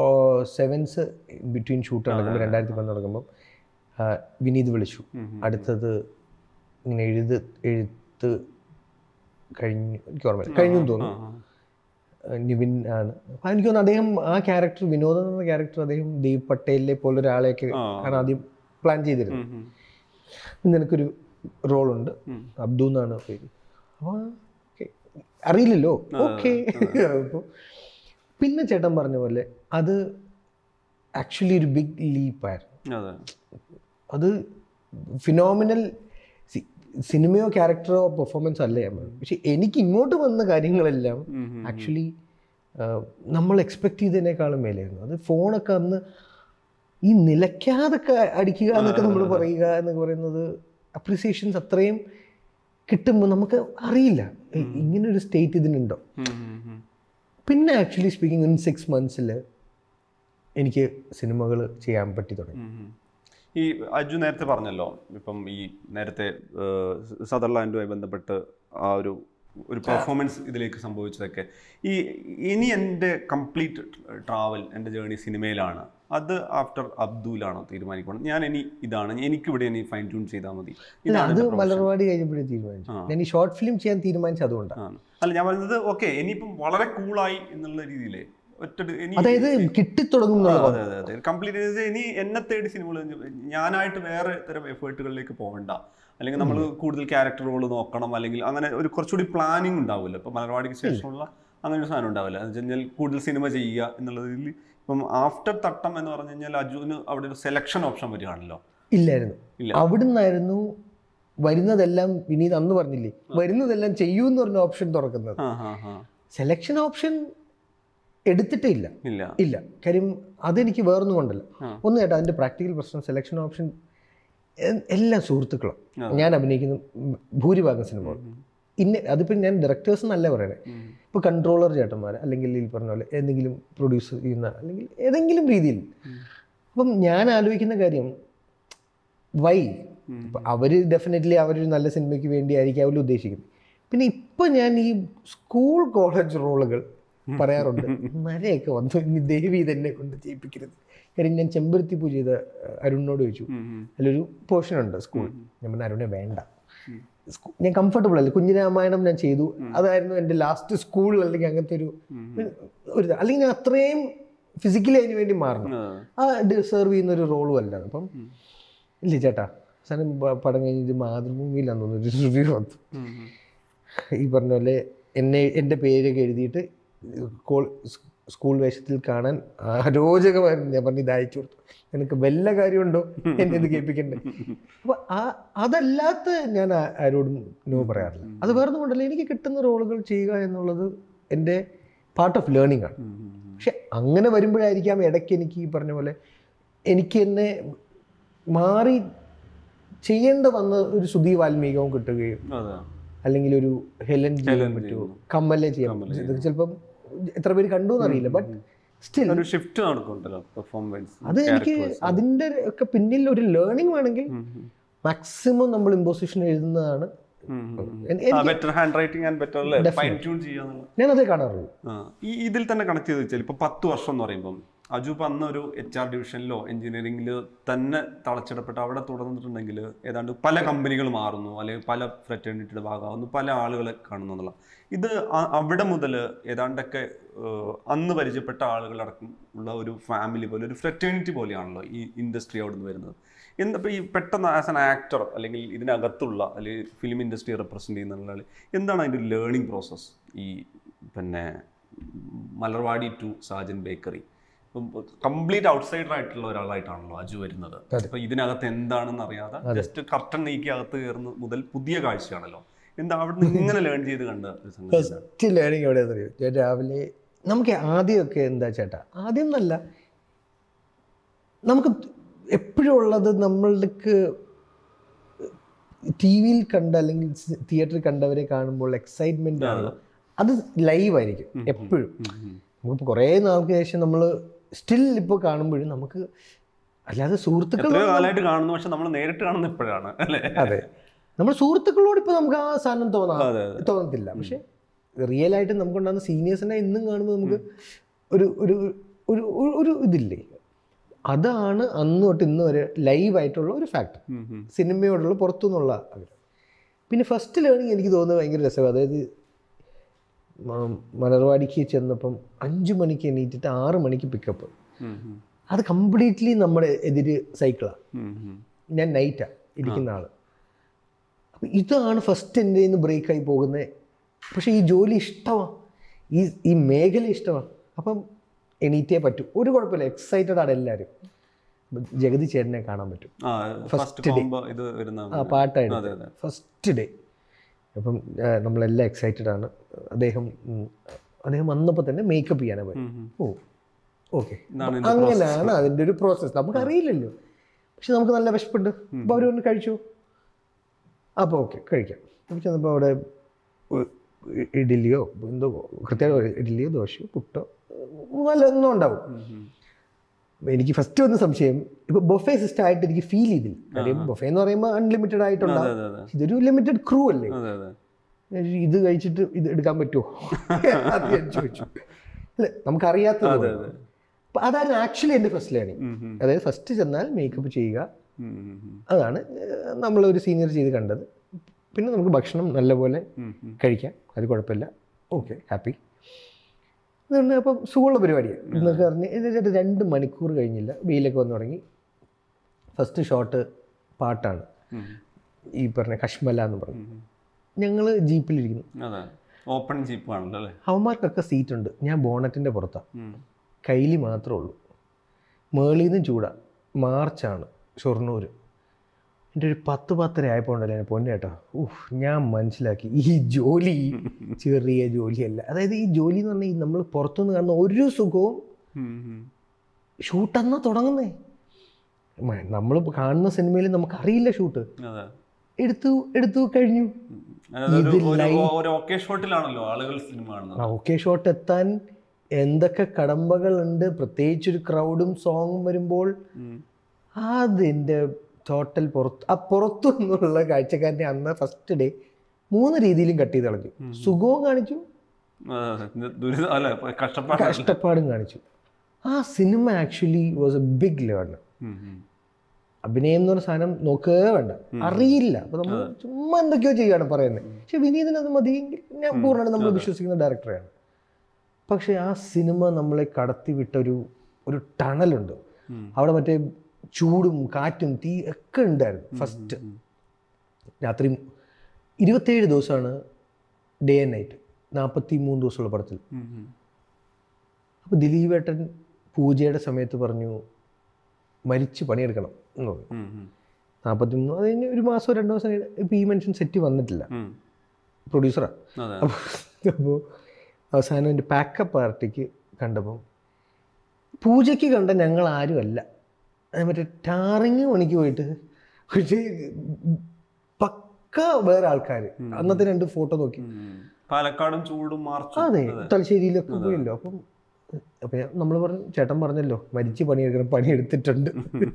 സെവൻസ് ബിറ്റ്വീൻ ഷൂട്ട് നടക്കുമ്പോൾ രണ്ടായിരത്തി പത്ത് നടക്കുമ്പോൾ ആ, വിനീത് വിളിച്ചു അടുത്തത് ഇങ്ങനെ എഴുത് എഴുത്ത് കഴിഞ്ഞു എനിക്ക് ഓർമ്മയില്ല കഴിഞ്ഞു എന്ന് തോന്നുന്നു ആ, നിവിൻ ആണ് അപ്പം എനിക്ക് തോന്നുന്നു അദ്ദേഹം ആ ക്യാരക്ടർ വിനോദം എന്ന ക്യാരക്ടർ അദ്ദേഹം ദേവ് പട്ടേലിനെ പോലെ ഒരാളെയൊക്കെ ആണ് ആദ്യം പ്ലാൻ ചെയ്തിരുന്നത് ഉം, ഉം. നിനക്കൊരു റോളുണ്ട് അബ്ദു എന്നാണ് പേര് അപ്പോൾ ഓക്കെ അറിയില്ലല്ലോ ഓക്കെ അപ്പോൾ പിന്നെ ചേട്ടൻ പറഞ്ഞ പോലെ അത് ആക്ച്വലി ഒരു ബിഗ് ലീപ്പായിരുന്നു അതെ അത് ഫിനോമിനൽ സിനിമയോ ക്യാരക്ടറോ പെർഫോമൻസ് അല്ല ഞാൻ പറയുന്നത് പക്ഷെ എനിക്ക് ഇങ്ങോട്ട് വന്ന കാര്യങ്ങളെല്ലാം ഉം, ഉം. ആക്ച്വലി നമ്മൾ എക്സ്പെക്ട് ചെയ്തതിനേക്കാളും മേലെയായിരുന്നു അത് ഫോണൊക്കെ അന്ന് ഈ നിലയ്ക്കാതൊക്കെ അടിക്കുക എന്നൊക്കെ നമ്മൾ പറയുക എന്നൊക്കെ പറയുന്നത് അപ്രിസിയേഷൻസ് അത്രയും കിട്ടുമ്പോൾ നമുക്ക് അറിയില്ല ഏ, ഇങ്ങനൊരു സ്റ്റേറ്റ് ഇതിനുണ്ടോ ഉം, ഉം, ഉം. പിന്നെ ആക്ച്വലി സ്പീക്കിംഗ് ഇൻ സിക്സ് മന്ത്സിൽ എനിക്ക് സിനിമകൾ ചെയ്യാൻ പറ്റി തുടങ്ങി ഉം ഉം. ഈ അജു നേരത്തെ പറഞ്ഞല്ലോ ഇപ്പം ഈ നേരത്തെ ഏഹ്, സദർലാൻഡുമായി ബന്ധപ്പെട്ട് ആ ഒരു ഒരു പെർഫോമൻസ് ഇതിലേക്ക് സംഭവിച്ചതൊക്കെ ഈ ഇനി എൻ്റെ കംപ്ലീറ്റ് ട്രാവൽ എൻ്റെ ജേർണി സിനിമയിലാണ് അത് ആഫ്റ്റർ അബ്ദുലാണോ തീരുമാനിക്കണം ഞാൻ ഇനി ഇതാണ് എനിക്കിവിടെ ഇനി ഫൈൻ ട്യൂൺ ചെയ്താൽ മതി ഇല്ല ഇതാണ് അത് എൻ്റെ profession. മലർവാടി കഴിഞ്ഞപ്പോഴേ തീരുമാനിച്ചു ഞാൻ ഈ ഷോർട്ട് ഫിലിം ചെയ്യാൻ തീരുമാനിച്ചത് അതുകൊണ്ടാണ് ആണ്. അല്ല ഞാൻ പറയുന്നത് ഓക്കെ ഇനിയിപ്പം വളരെ കൂളായി എന്നുള്ള രീതിയിൽ ഒറ്റ ഇനി അതായത് കിട്ടിത്തുടങ്ങും എന്നുള്ള അതെ അതെ അതെ കംപ്ലീറ്റ് ഇനി എന്നെ തേടി സിനിമകൾ ഞാനായിട്ട് വേറെ തരം എഫേർട്ടുകളിലേക്ക് പോകണ്ട അല്ലെങ്കിൽ നമ്മൾ കൂടുതൽ ക്യാരക്ടർ റോൾ നോക്കണം അല്ലെങ്കിൽ അങ്ങനെ ഒരു കുറച്ചുകൂടി പ്ലാനിങ് ഉണ്ടാവില്ല ഇപ്പൊ മലർവാടിക്ക് ശേഷമുള്ള അങ്ങനെ ഒരു സാധനം ഉണ്ടാവില്ല എന്ന് വെച്ച് കഴിഞ്ഞാൽ കൂടുതൽ സിനിമ ചെയ്യുക എന്നുള്ളതിൽ ഇപ്പം ആഫ്റ്റർ തട്ടം എന്ന് പറഞ്ഞു കഴിഞ്ഞാൽ അജുവിന് അവിടെ ഒരു സെലക്ഷൻ ഓപ്ഷൻ വരികയാണല്ലോ ഇല്ലായിരുന്നു ഇല്ല. അവിടുന്നായിരുന്നു വരുന്നതെല്ലാം വിനീത് അന്ന് പറഞ്ഞില്ലേ വരുന്നതെല്ലാം ചെയ്യൂ എന്ന് പറഞ്ഞ ഓപ്ഷൻ തുറക്കുന്നത് ആ ഹാ ഹാ സെലക്ഷൻ ഓപ്ഷൻ എടുത്തിട്ടേ ഇല്ല ഇല്ല ഇല്ല കാര്യം അതെനിക്ക് വേറൊന്നും കൊണ്ടല്ല ആ. ഒന്ന് കേട്ടോ അതിൻ്റെ പ്രാക്ടിക്കൽ പ്രശ്നം സെലക്ഷൻ ഓപ്ഷൻ എല്ലാ സുഹൃത്തുക്കളും ഞാൻ അഭിനയിക്കുന്ന ഉം, ഭൂരിഭാഗം സിനിമകൾ ഇന്ന അതിപ്പോൾ ഞാൻ ഡയറക്ടേഴ്സ് എന്നല്ല പറയണേ ഉം. ഇപ്പോൾ കൺട്രോളർ ചേട്ടന്മാർ അല്ലെങ്കിൽ ഈ പറഞ്ഞ പോലെ എന്തെങ്കിലും പ്രൊഡ്യൂസ് ചെയ്യുന്ന അല്ലെങ്കിൽ ഏതെങ്കിലും രീതിയിൽ അപ്പം ഞാൻ ആലോചിക്കുന്ന കാര്യം വൈ ഇപ്പം അവർ ഡെഫിനറ്റ്ലി അവരൊരു നല്ല സിനിമയ്ക്ക് വേണ്ടിയായിരിക്കും അവർ ഉദ്ദേശിക്കുന്നത് പിന്നെ ഇപ്പം ഞാൻ ഈ സ്കൂൾ കോളേജ് റോളുകൾ പറയാറുണ്ട് മഴയൊക്കെ വന്നു ഇനി ദേവി തന്നെ കൊണ്ട് ചെയ്യിപ്പിക്കരുത് കാര്യം ഞാൻ ചെമ്പരത്തി പൂ ചെയ്ത അഹ്, അരുണിനോട് ചോദിച്ചു ഉം, ഉം. അതിലൊരു പോർഷൻ ഉണ്ട് സ്കൂൾ ഞാൻ പറഞ്ഞ അരുണെ വേണ്ട സ്കൂ- ഞാൻ കംഫർട്ടബിൾ അല്ല കുഞ്ഞിരാമായണം ഞാൻ ചെയ്തു അതായിരുന്നു എൻ്റെ ലാസ്റ്റ് സ്കൂൾ അല്ലെങ്കിൽ അങ്ങനത്തെ ഒരു ഒരു ഇത്. അല്ലെങ്കിൽ ഞാൻ അത്രയും ഫിസിക്കലി അതിന് വേണ്ടി മാറണം ആ. ആ ഡിസേർവ് ചെയ്യുന്ന ഒരു റോളും അല്ല അപ്പം ഇല്ല ചേട്ടാ അവസാനം പ- പടം കഴിഞ്ഞിട്ട് മാതൃഭൂമിയിലാന്ന് തോന്നുന്നു ഒരു റിവ്യൂ വന്നു ഉം, ഉം. ഈ പറഞ്ഞ പോലെ എന്നെ എൻ്റെ പേരൊക്കെ എഴുതിയിട്ട് കോൾ സ്കൂൾ വേഷത്തിൽ കാണാൻ അരോചകമായിരുന്നു ഞാൻ പറഞ്ഞു ഇത് അയച്ചു കൊടുത്തു നിനക്ക് വല്ല കാര്യമുണ്ടോ എന്നെ ഇത് കേൾപ്പിക്കണ്ടേ അപ്പോൾ ആ അതല്ലാത്ത ഞാൻ ആ- ആരോടും നോ പറയാറില്ല അത് വേറൊന്നും കൊണ്ടല്ല എനിക്ക് കിട്ടുന്ന റോളുകൾ ചെയ്യുക എന്നുള്ളത് എൻ്റെ പാർട്ട് ഓഫ് ലേണിംഗ് ആണ് ഉം, ഉം, ഉം. പക്ഷെ അങ്ങനെ വരുമ്പോഴായിരിക്കാം ഇടയ്ക്ക് എനിക്ക് ഈ പറഞ്ഞ പോലെ എനിക്ക് എന്നെ മാറി ചെയ്യേണ്ട വന്ന ഒരു സുധി വാൽമീകവും കിട്ടുകയും അതെ അല്ലെങ്കിൽ ഒരു ഹെലൻ ചെയ്യാൻ പറ്റുമോ കമ്മലെ ചെയ്യാൻ പറ്റുമോ ഇതൊക്കെ ചിലപ്പം എത്ര പേര് കണ്ടു എന്നറിയില്ല ബട്ട് സ്റ്റിൽ ഒരു ഷിഫ്റ്റ് നടക്കുന്നുണ്ടല്ലോ പെർഫോമൻസ് അത് എനിക്ക് അതിൻ്റെ ഒക്കെ പിന്നിൽ ഒരു ലേണിംഗ് വേണമെങ്കിൽ മാക്സിമം നമ്മൾ ഇമ്പോസിഷൻ എഴുതുന്നതാണ് എൻ- better handwriting and better fine tune ചെയ്യാന്നുള്ള ഞാനതേ കാണാറുള്ളൂ ആ. ഈ ഇതിൽ തന്നെ കണക്ട് ചെയ്ത് വെച്ചാൽ ഇപ്പൊ പത്ത് വർഷം എന്ന് പറയുമ്പം അജു ഇപ്പം അന്ന് ഒരു എച്ച് ആർ ഡിവിഷനിലോ എഞ്ചിനീയറിംഗിൽ തന്നെ തളച്ചിടപ്പെട്ട് അവിടെ തുടർന്നിട്ടുണ്ടെങ്കിൽ ഏതാണ്ട് പല കമ്പനികൾ മാറുന്നു അല്ലെങ്കിൽ പല ഫ്രറ്റേണിറ്റിയുടെ ഭാഗമാകുന്നു പല ആളുകളെ കാണുന്നു എന്നുള്ള ഇത് അ- അവിടെ മുതൽ ഏതാണ്ടൊക്കെ ഏഹ്, അന്ന് പരിചയപ്പെട്ട ആളുകളടക്കം ഉള്ള ഒരു ഫാമിലി പോലെ ഒരു ഫ്രറ്റേണിറ്റി പോലെയാണല്ലോ ഈ ഇൻഡസ്ട്രി അവിടെ നിന്ന് വരുന്നത് എന്താ ഈ പെട്ടെന്ന് ആസ് ആൻ ആക്ടർ അല്ലെങ്കിൽ ഇതിനകത്തുള്ള അല്ലെങ്കിൽ ഫിലിം ഇൻഡസ്ട്രി റെപ്രസെൻ്റ് ചെയ്യുന്ന ആൾ എന്താണ് അതിൻ്റെ ഒരു ലേണിംഗ് പ്രോസസ്സ് ഈ പിന്നെ Malarvadi to Sajan bakery complete outsider ആയിട്ടുള്ള ഒരാളായിട്ടാണല്ലോ അജു വരുന്നത് അപ്പൊ ഇതിനകത്ത് എന്താണെന്ന് അറിയാതെ ജസ്റ്റ് കർട്ടൻ നീക്കി അകത്ത് കയറുന്ന മുതൽ പുതിയ കാഴ്ചയാണല്ലോ എന്താ അവിടെ നിന്ന് ഇങ്ങനെ ലേൺ ചെയ്ത് കണ്ട ഒരു സംഗതി എന്താണ്? ഫസ്റ്റ് ലേണിംഗ് എവിടെയാണെന്ന് അറിയോ ഞാൻ രാവിലെ നമുക്ക് ആദ്യമൊക്കെ എന്താ ചേട്ടാ ആദ്യം എന്നല്ല നമുക്ക് എപ്പോഴും ഉള്ളത് നമ്മൾക്ക് ടി വിയിൽ കണ്ട അല്ലെങ്കിൽ തിയേറ്ററിൽ കണ്ടവരെ കാണുമ്പോൾ എക്സൈറ്റ്മെന്റ് ആണല്ലോ അത് ലൈവ് ആയിരിക്കും എപ്പോഴും നമുക്കിപ്പോൾ കുറേ നാൾക്ക് ശേഷം നമ്മൾ സ്റ്റിൽ ഇപ്പോൾ കാണുമ്പോഴും നമുക്ക് അല്ലാതെ സുഹൃത്തുക്കൾ എത്രയോ കാലമായിട്ട് കാണുന്നു പക്ഷെ നമ്മൾ നേരിട്ട് കാണുന്ന എപ്പോഴാണ് അല്ലേ അതെ നമ്മൾ സുഹൃത്തുക്കളോട് ഇപ്പോൾ നമുക്ക് ആ സാധനം തോന്നാം അതെ, തോന്നത്തില്ല പക്ഷെ റിയൽ ആയിട്ട് നമുക്കുണ്ടാകുന്ന സീനിയേഴ്സിനെ ഇന്നും കാണുമ്പോൾ നമുക്ക് ഒരു ഒരു ഒരു ഒരു- ഒരു ഇതില്ലേ അതാണ് അന്ന് തൊട്ട് ഇന്ന് വരെ ലൈവ് ആയിട്ടുള്ള ഒരു ഫാക്ടർ ഉം, ഉം. സിനിമയോടുള്ള പുറത്തുനിന്നുള്ള ആഗ്രഹം പിന്നെ ഫസ്റ്റ് ലേണിംഗ് എനിക്ക് തോന്നുന്നത് ഭയങ്കര രസമാണ് അതായത് മ- മലർവാടിക്ക് ചെന്നപ്പം അഞ്ച് മണിക്ക് എണീറ്റിട്ട് ആറ് മണിക്ക് പിക്കപ്പ് ഉം, ഉം. അത് കംപ്ലീറ്റ്ലി നമ്മുടെ എതിര് സൈക്കിളാണ് ഉം, ഉം. ഞാൻ നൈറ്റാണ് ഇരിക്കുന്ന ആൾ അപ്പം ഇതാണ് ഫസ്റ്റ് എൻ്റെ നിന്ന് ബ്രേക്കായി പോകുന്നത് പക്ഷേ ഈ ജോലി ഇഷ്ടമാണ് ഈ ഈ മേഖല ഇഷ്ടമാണ് അപ്പം എണീറ്റേ പറ്റൂ ഒരു കുഴപ്പമില്ല എക്സൈറ്റഡ് ആണ് എല്ലാവരും അപ്പം ജഗതി ചേട്ടനെ കാണാൻ പറ്റും ആ ഫസ്റ്റ് കോംബോ ഇത് വരുന്ന ആ പാട്ടായിട്ട് അതെ അതെ ഫസ്റ്റ് ഡേ അപ്പം ആ, നമ്മളെല്ലാം എക്സൈറ്റഡ് ആണ് അദ്ദേഹം ഉം, അദ്ദേഹം വന്നപ്പോൾ തന്നെ മേക്കപ്പ് ചെയ്യാനാണ് പോയി ഉം, ഉം. ഓ ഓക്കെ ഇതാണ് ഇതിന്റെ അങ്ങനെയാണ് അതിൻ്റെ ഒരു പ്രോസസ്സ് നമുക്കറിയില്ലല്ലോ പക്ഷെ നമുക്ക് നല്ല വിശപ്പുണ്ട് അപ്പോൾ അവർ ഒന്ന് കഴിച്ചു അപ്പോൾ ഓക്കെ കഴിക്കാം അപ്പോൾ ചെന്നപ്പോൾ അവിടെ ഒ- ഇ- ഇഡ്ഡലിയോ എന്തോ കൃത്യമായിട്ട് ഇഡ്ഡലിയോ ദോശയോ പുട്ടോ നല്ല ഒന്നും ഉണ്ടാവും ഉം, ഉം. എനിക്ക് ഫസ്റ്റ് വന്ന സംശയം ഇപ്പോൾ ബൊഫേ സിസ്റ്റം ആയിട്ട് എനിക്ക് ഫീൽ ചെയ്തില്ല കാര്യം ബൊഫേ എന്ന് പറയുമ്പോൾ അൺലിമിറ്റഡ് ആയിട്ടുണ്ടാവും അതെ അതെ ഇതൊരു ലിമിറ്റഡ് ക്രൂ അല്ലേ അതെ അതെ ഞാൻ ചോദിച്ചു, ഇത് കഴിച്ചിട്ട് ഇത് എടുക്കാൻ പറ്റുമോ അത് ഞാൻ ചോദിച്ചു അല്ല നമുക്കറിയാത്തത് അതെ കൊണ്ട്. അതെ അപ്പൊ അതായിരുന്നു ആക്ച്വലി എൻ്റെ ഫസ്റ്റ് ലേണിംഗ് ഉം, ഉം. അതായത് ഫസ്റ്റ് ചെന്നാൽ മേക്കപ്പ് ചെയ്യുക ഉം, ഉം, ഉം. അതാണ് ഏഹ്, നമ്മളൊരു സീനിയർ ചെയ്ത് കണ്ടത് പിന്നെ നമുക്ക് ഭക്ഷണം നല്ലപോലെ ഉം, ഉം. കഴിക്കാം അത് കുഴപ്പമില്ല ഓക്കെ ഹാപ്പി അതുകൊണ്ട് അപ്പം സുഖമുള്ള പരിപാടിയാണ് എന്നൊക്കെ പറഞ്ഞ് എന്നിട്ട് രണ്ട് മണിക്കൂർ കഴിഞ്ഞില്ല വെയിലൊക്കെ വന്നു തുടങ്ങി ഫസ്റ്റ് ഷോട്ട് പാട്ടാണ് ഉം. ഈ പറഞ്ഞ കശ്മല എന്ന് പറഞ്ഞു ഉം. ഞങ്ങൾ ജീപ്പിലിരിക്കുന്നു അതെ ഓപ്പൺ ജീപ്പ് ആണല്ലോ അല്ലേ അവന്മാർക്കൊക്കെ സീറ്റുണ്ട് ഞാൻ ബോണറ്റിൻ്റെ പുറത്താണ് ഉം. കയ്യിൽ മാത്രമേ ഉള്ളൂ മേളിൽ നിന്ന് ചൂടാ മാർച്ചാണ് ഷൊർണൂർ എൻ്റെ ഒരു പത്ത് പത്തര ആയപ്പോൾ ഉണ്ടല്ലോ എൻ്റെ പൊന്നേട്ടാ ഊഹ് ഞാൻ മനസ്സിലാക്കി ഈ ജോലി ചെറിയ ജോലിയല്ല അതായത് ഈ ജോലി എന്ന് പറഞ്ഞാൽ ഈ നമ്മൾ പുറത്തുനിന്ന് കാണുന്ന ഒരു സുഖവും ഉം, ഉം. ഷൂട്ട് എന്നാ തുടങ്ങുന്നേ നമ്മൾ കാണുന്ന സിനിമയിൽ നമുക്കറിയില്ല ഷൂട്ട് അതെ എടുത്തു എടുത്തു കഴിഞ്ഞു ഉം. അതായത് ഒരു- ഒരു- ഒരു ഓക്കെ ഷോട്ടിലാണല്ലോ ആളുകൾ സിനിമ കാണുന്നത് ഓക്കെ ഷോട്ട് എത്താൻ എന്തൊക്കെ കടമ്പകളുണ്ട് പ്രത്യേകിച്ച് ഒരു ക്രൗഡും സോങ്ങും വരുമ്പോൾ ഉം. അതിൻ്റെ ടോട്ടൽ പുറത്ത് ആ പുറത്തു നിന്നുള്ള കാഴ്ചക്കാരനെ അന്ന് ഫസ്റ്റ് ഡേ മൂന്ന് രീതിയിലും കട്ട് ചെയ്ത് കളഞ്ഞു സുഖവും കാണിച്ചു അതെ, അതെ. ഇത് ദുരിതം അല്ല കഷ്ടപ്പാട് കഷ്ടപ്പാടും കാണിച്ചു ആ സിനിമ actually was a big learn hmm, hmm. അഭിനയം എന്ന് പറഞ്ഞ സാധനം നോക്കുകയേ വേണ്ട അറിയില്ല അപ്പൊ നമ്മൾ ചുമ്മാ എന്തൊക്കെയോ ചെയ്യാണ് പറയുന്നത് പക്ഷെ വിനീതിന് അത് മതിയെങ്കിൽ ഞാൻ പൂർണ്ണമായിട്ട് നമ്മൾ വിശ്വസിക്കുന്ന ഡയറക്ടറെയാണ് പക്ഷെ ആ സിനിമ നമ്മളെ കടത്തിവിട്ട ഒരു ഒരു ടണലുണ്ട് ഉം. അവിടെ മറ്റേ ചൂടും കാറ്റും തീ ഒക്കെ ഉണ്ടായിരുന്നു ഫസ്റ്റ് രാത്രി ഇരുപത്തേഴ് ദിവസമാണ് ഡേ ആൻഡ് നൈറ്റ് നാൽപ്പത്തി മൂന്ന് ദിവസമുള്ള പടത്തിൽ ഉം, ഉം. അപ്പോൾ ദിലീപേട്ടൻ പൂജയുടെ സമയത്ത് പറഞ്ഞു മരിച്ച് പണിയെടുക്കണം എന്ന് പറഞ്ഞു ഉം, ഉം. നാൽപ്പത്തി മൂന്ന് അത് കഴിഞ്ഞ് ഒരു മാസം രണ്ട് മാസം കഴിഞ്ഞ് ഇപ്പോൾ ഈ മനുഷ്യൻ സെറ്റ് വന്നിട്ടില്ല ഉം. പ്രൊഡ്യൂസറാണ് അതെ അപ്പോൾ അപ്പോൾ അവസാനം എൻ്റെ പാക്കപ്പ് പാർട്ടിക്ക് കണ്ടപ്പം പൂജയ്ക്ക് കണ്ട ഞങ്ങൾ ആരുമല്ല അത് മറ്റേ ടാറിങ് പണിക്ക് പോയിട്ട് പക്ഷേ പക്ക വേറെ ആൾക്കാർ അന്നത്തെ രണ്ട് ഫോട്ടോ നോക്കി ഉം. പാലക്കാടും ചൂടും മാർച്ചും അതെ തലശ്ശേരിയിലൊക്കെ പോയല്ലോ അപ്പം അപ്പം നമ്മൾ പറഞ്ഞു ചേട്ടൻ പറഞ്ഞല്ലോ മരിച്ച് പണിയെടുക്കണം പണിയെടുത്തിട്ടുണ്ട്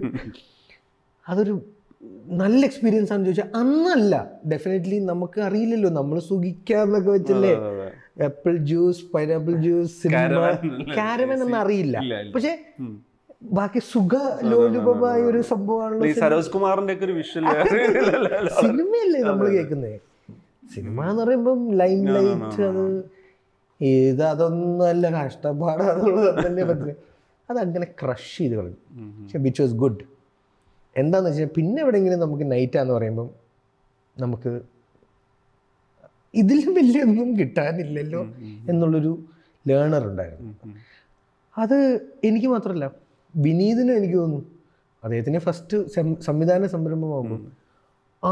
അതൊരു നല്ല എക്സ്പീരിയൻസ് ആണെന്ന് ചോദിച്ചാൽ അന്നല്ല ഡെഫിനറ്റ്ലി നമുക്ക് അറിയില്ലല്ലോ നമ്മൾ സുഖിക്കാന്നൊക്കെ വെച്ചല്ലേ അതെ, അതെ. ആപ്പിൾ ജ്യൂസ് പൈനാപ്പിൾ ജ്യൂസ് സിനിമ Caravan അല്ലേ? കാരവൻ എന്ന് അറിയില്ല ഇല്ല, ഇല്ല. പക്ഷെ ബാക്കി സുഖ ലോലുപമായ ഒരു സംഭവമാണല്ലോ ഈ സരോജ് കുമാറിന്റെ ഒക്കെ ഒരു വിഷ്വൽ സിനിമയല്ലേ നമ്മൾ കേൾക്കുന്നത് സിനിമ എന്ന് പറയുമ്പം ലൈം ലൈറ്റ് അത് ഇത് അതൊന്നും അല്ല കഷ്ടപ്പാടാന്നുള്ളത് തന്നെ പറ്റില്ല അതങ്ങനെ ക്രഷ് ചെയ്ത് കളഞ്ഞു പക്ഷെ വിച്ച് വാസ് ഗുഡ് എന്താന്ന് വെച്ചാൽ പിന്നെ എവിടെയെങ്കിലും നമുക്ക് നൈറ്റാന്ന് പറയുമ്പം നമുക്ക് ഇതിലും വലിയൊന്നും കിട്ടാനില്ലല്ലോ എന്നുള്ളൊരു ലേണർ ഉണ്ടായിരുന്നു അത് എനിക്ക് മാത്രമല്ല വിനീതിനും എനിക്ക് തോന്നുന്നു അദ്ദേഹത്തിന് ഫസ്റ്റ് സംവിധാന സംരംഭമാകുമ്പോൾ ആ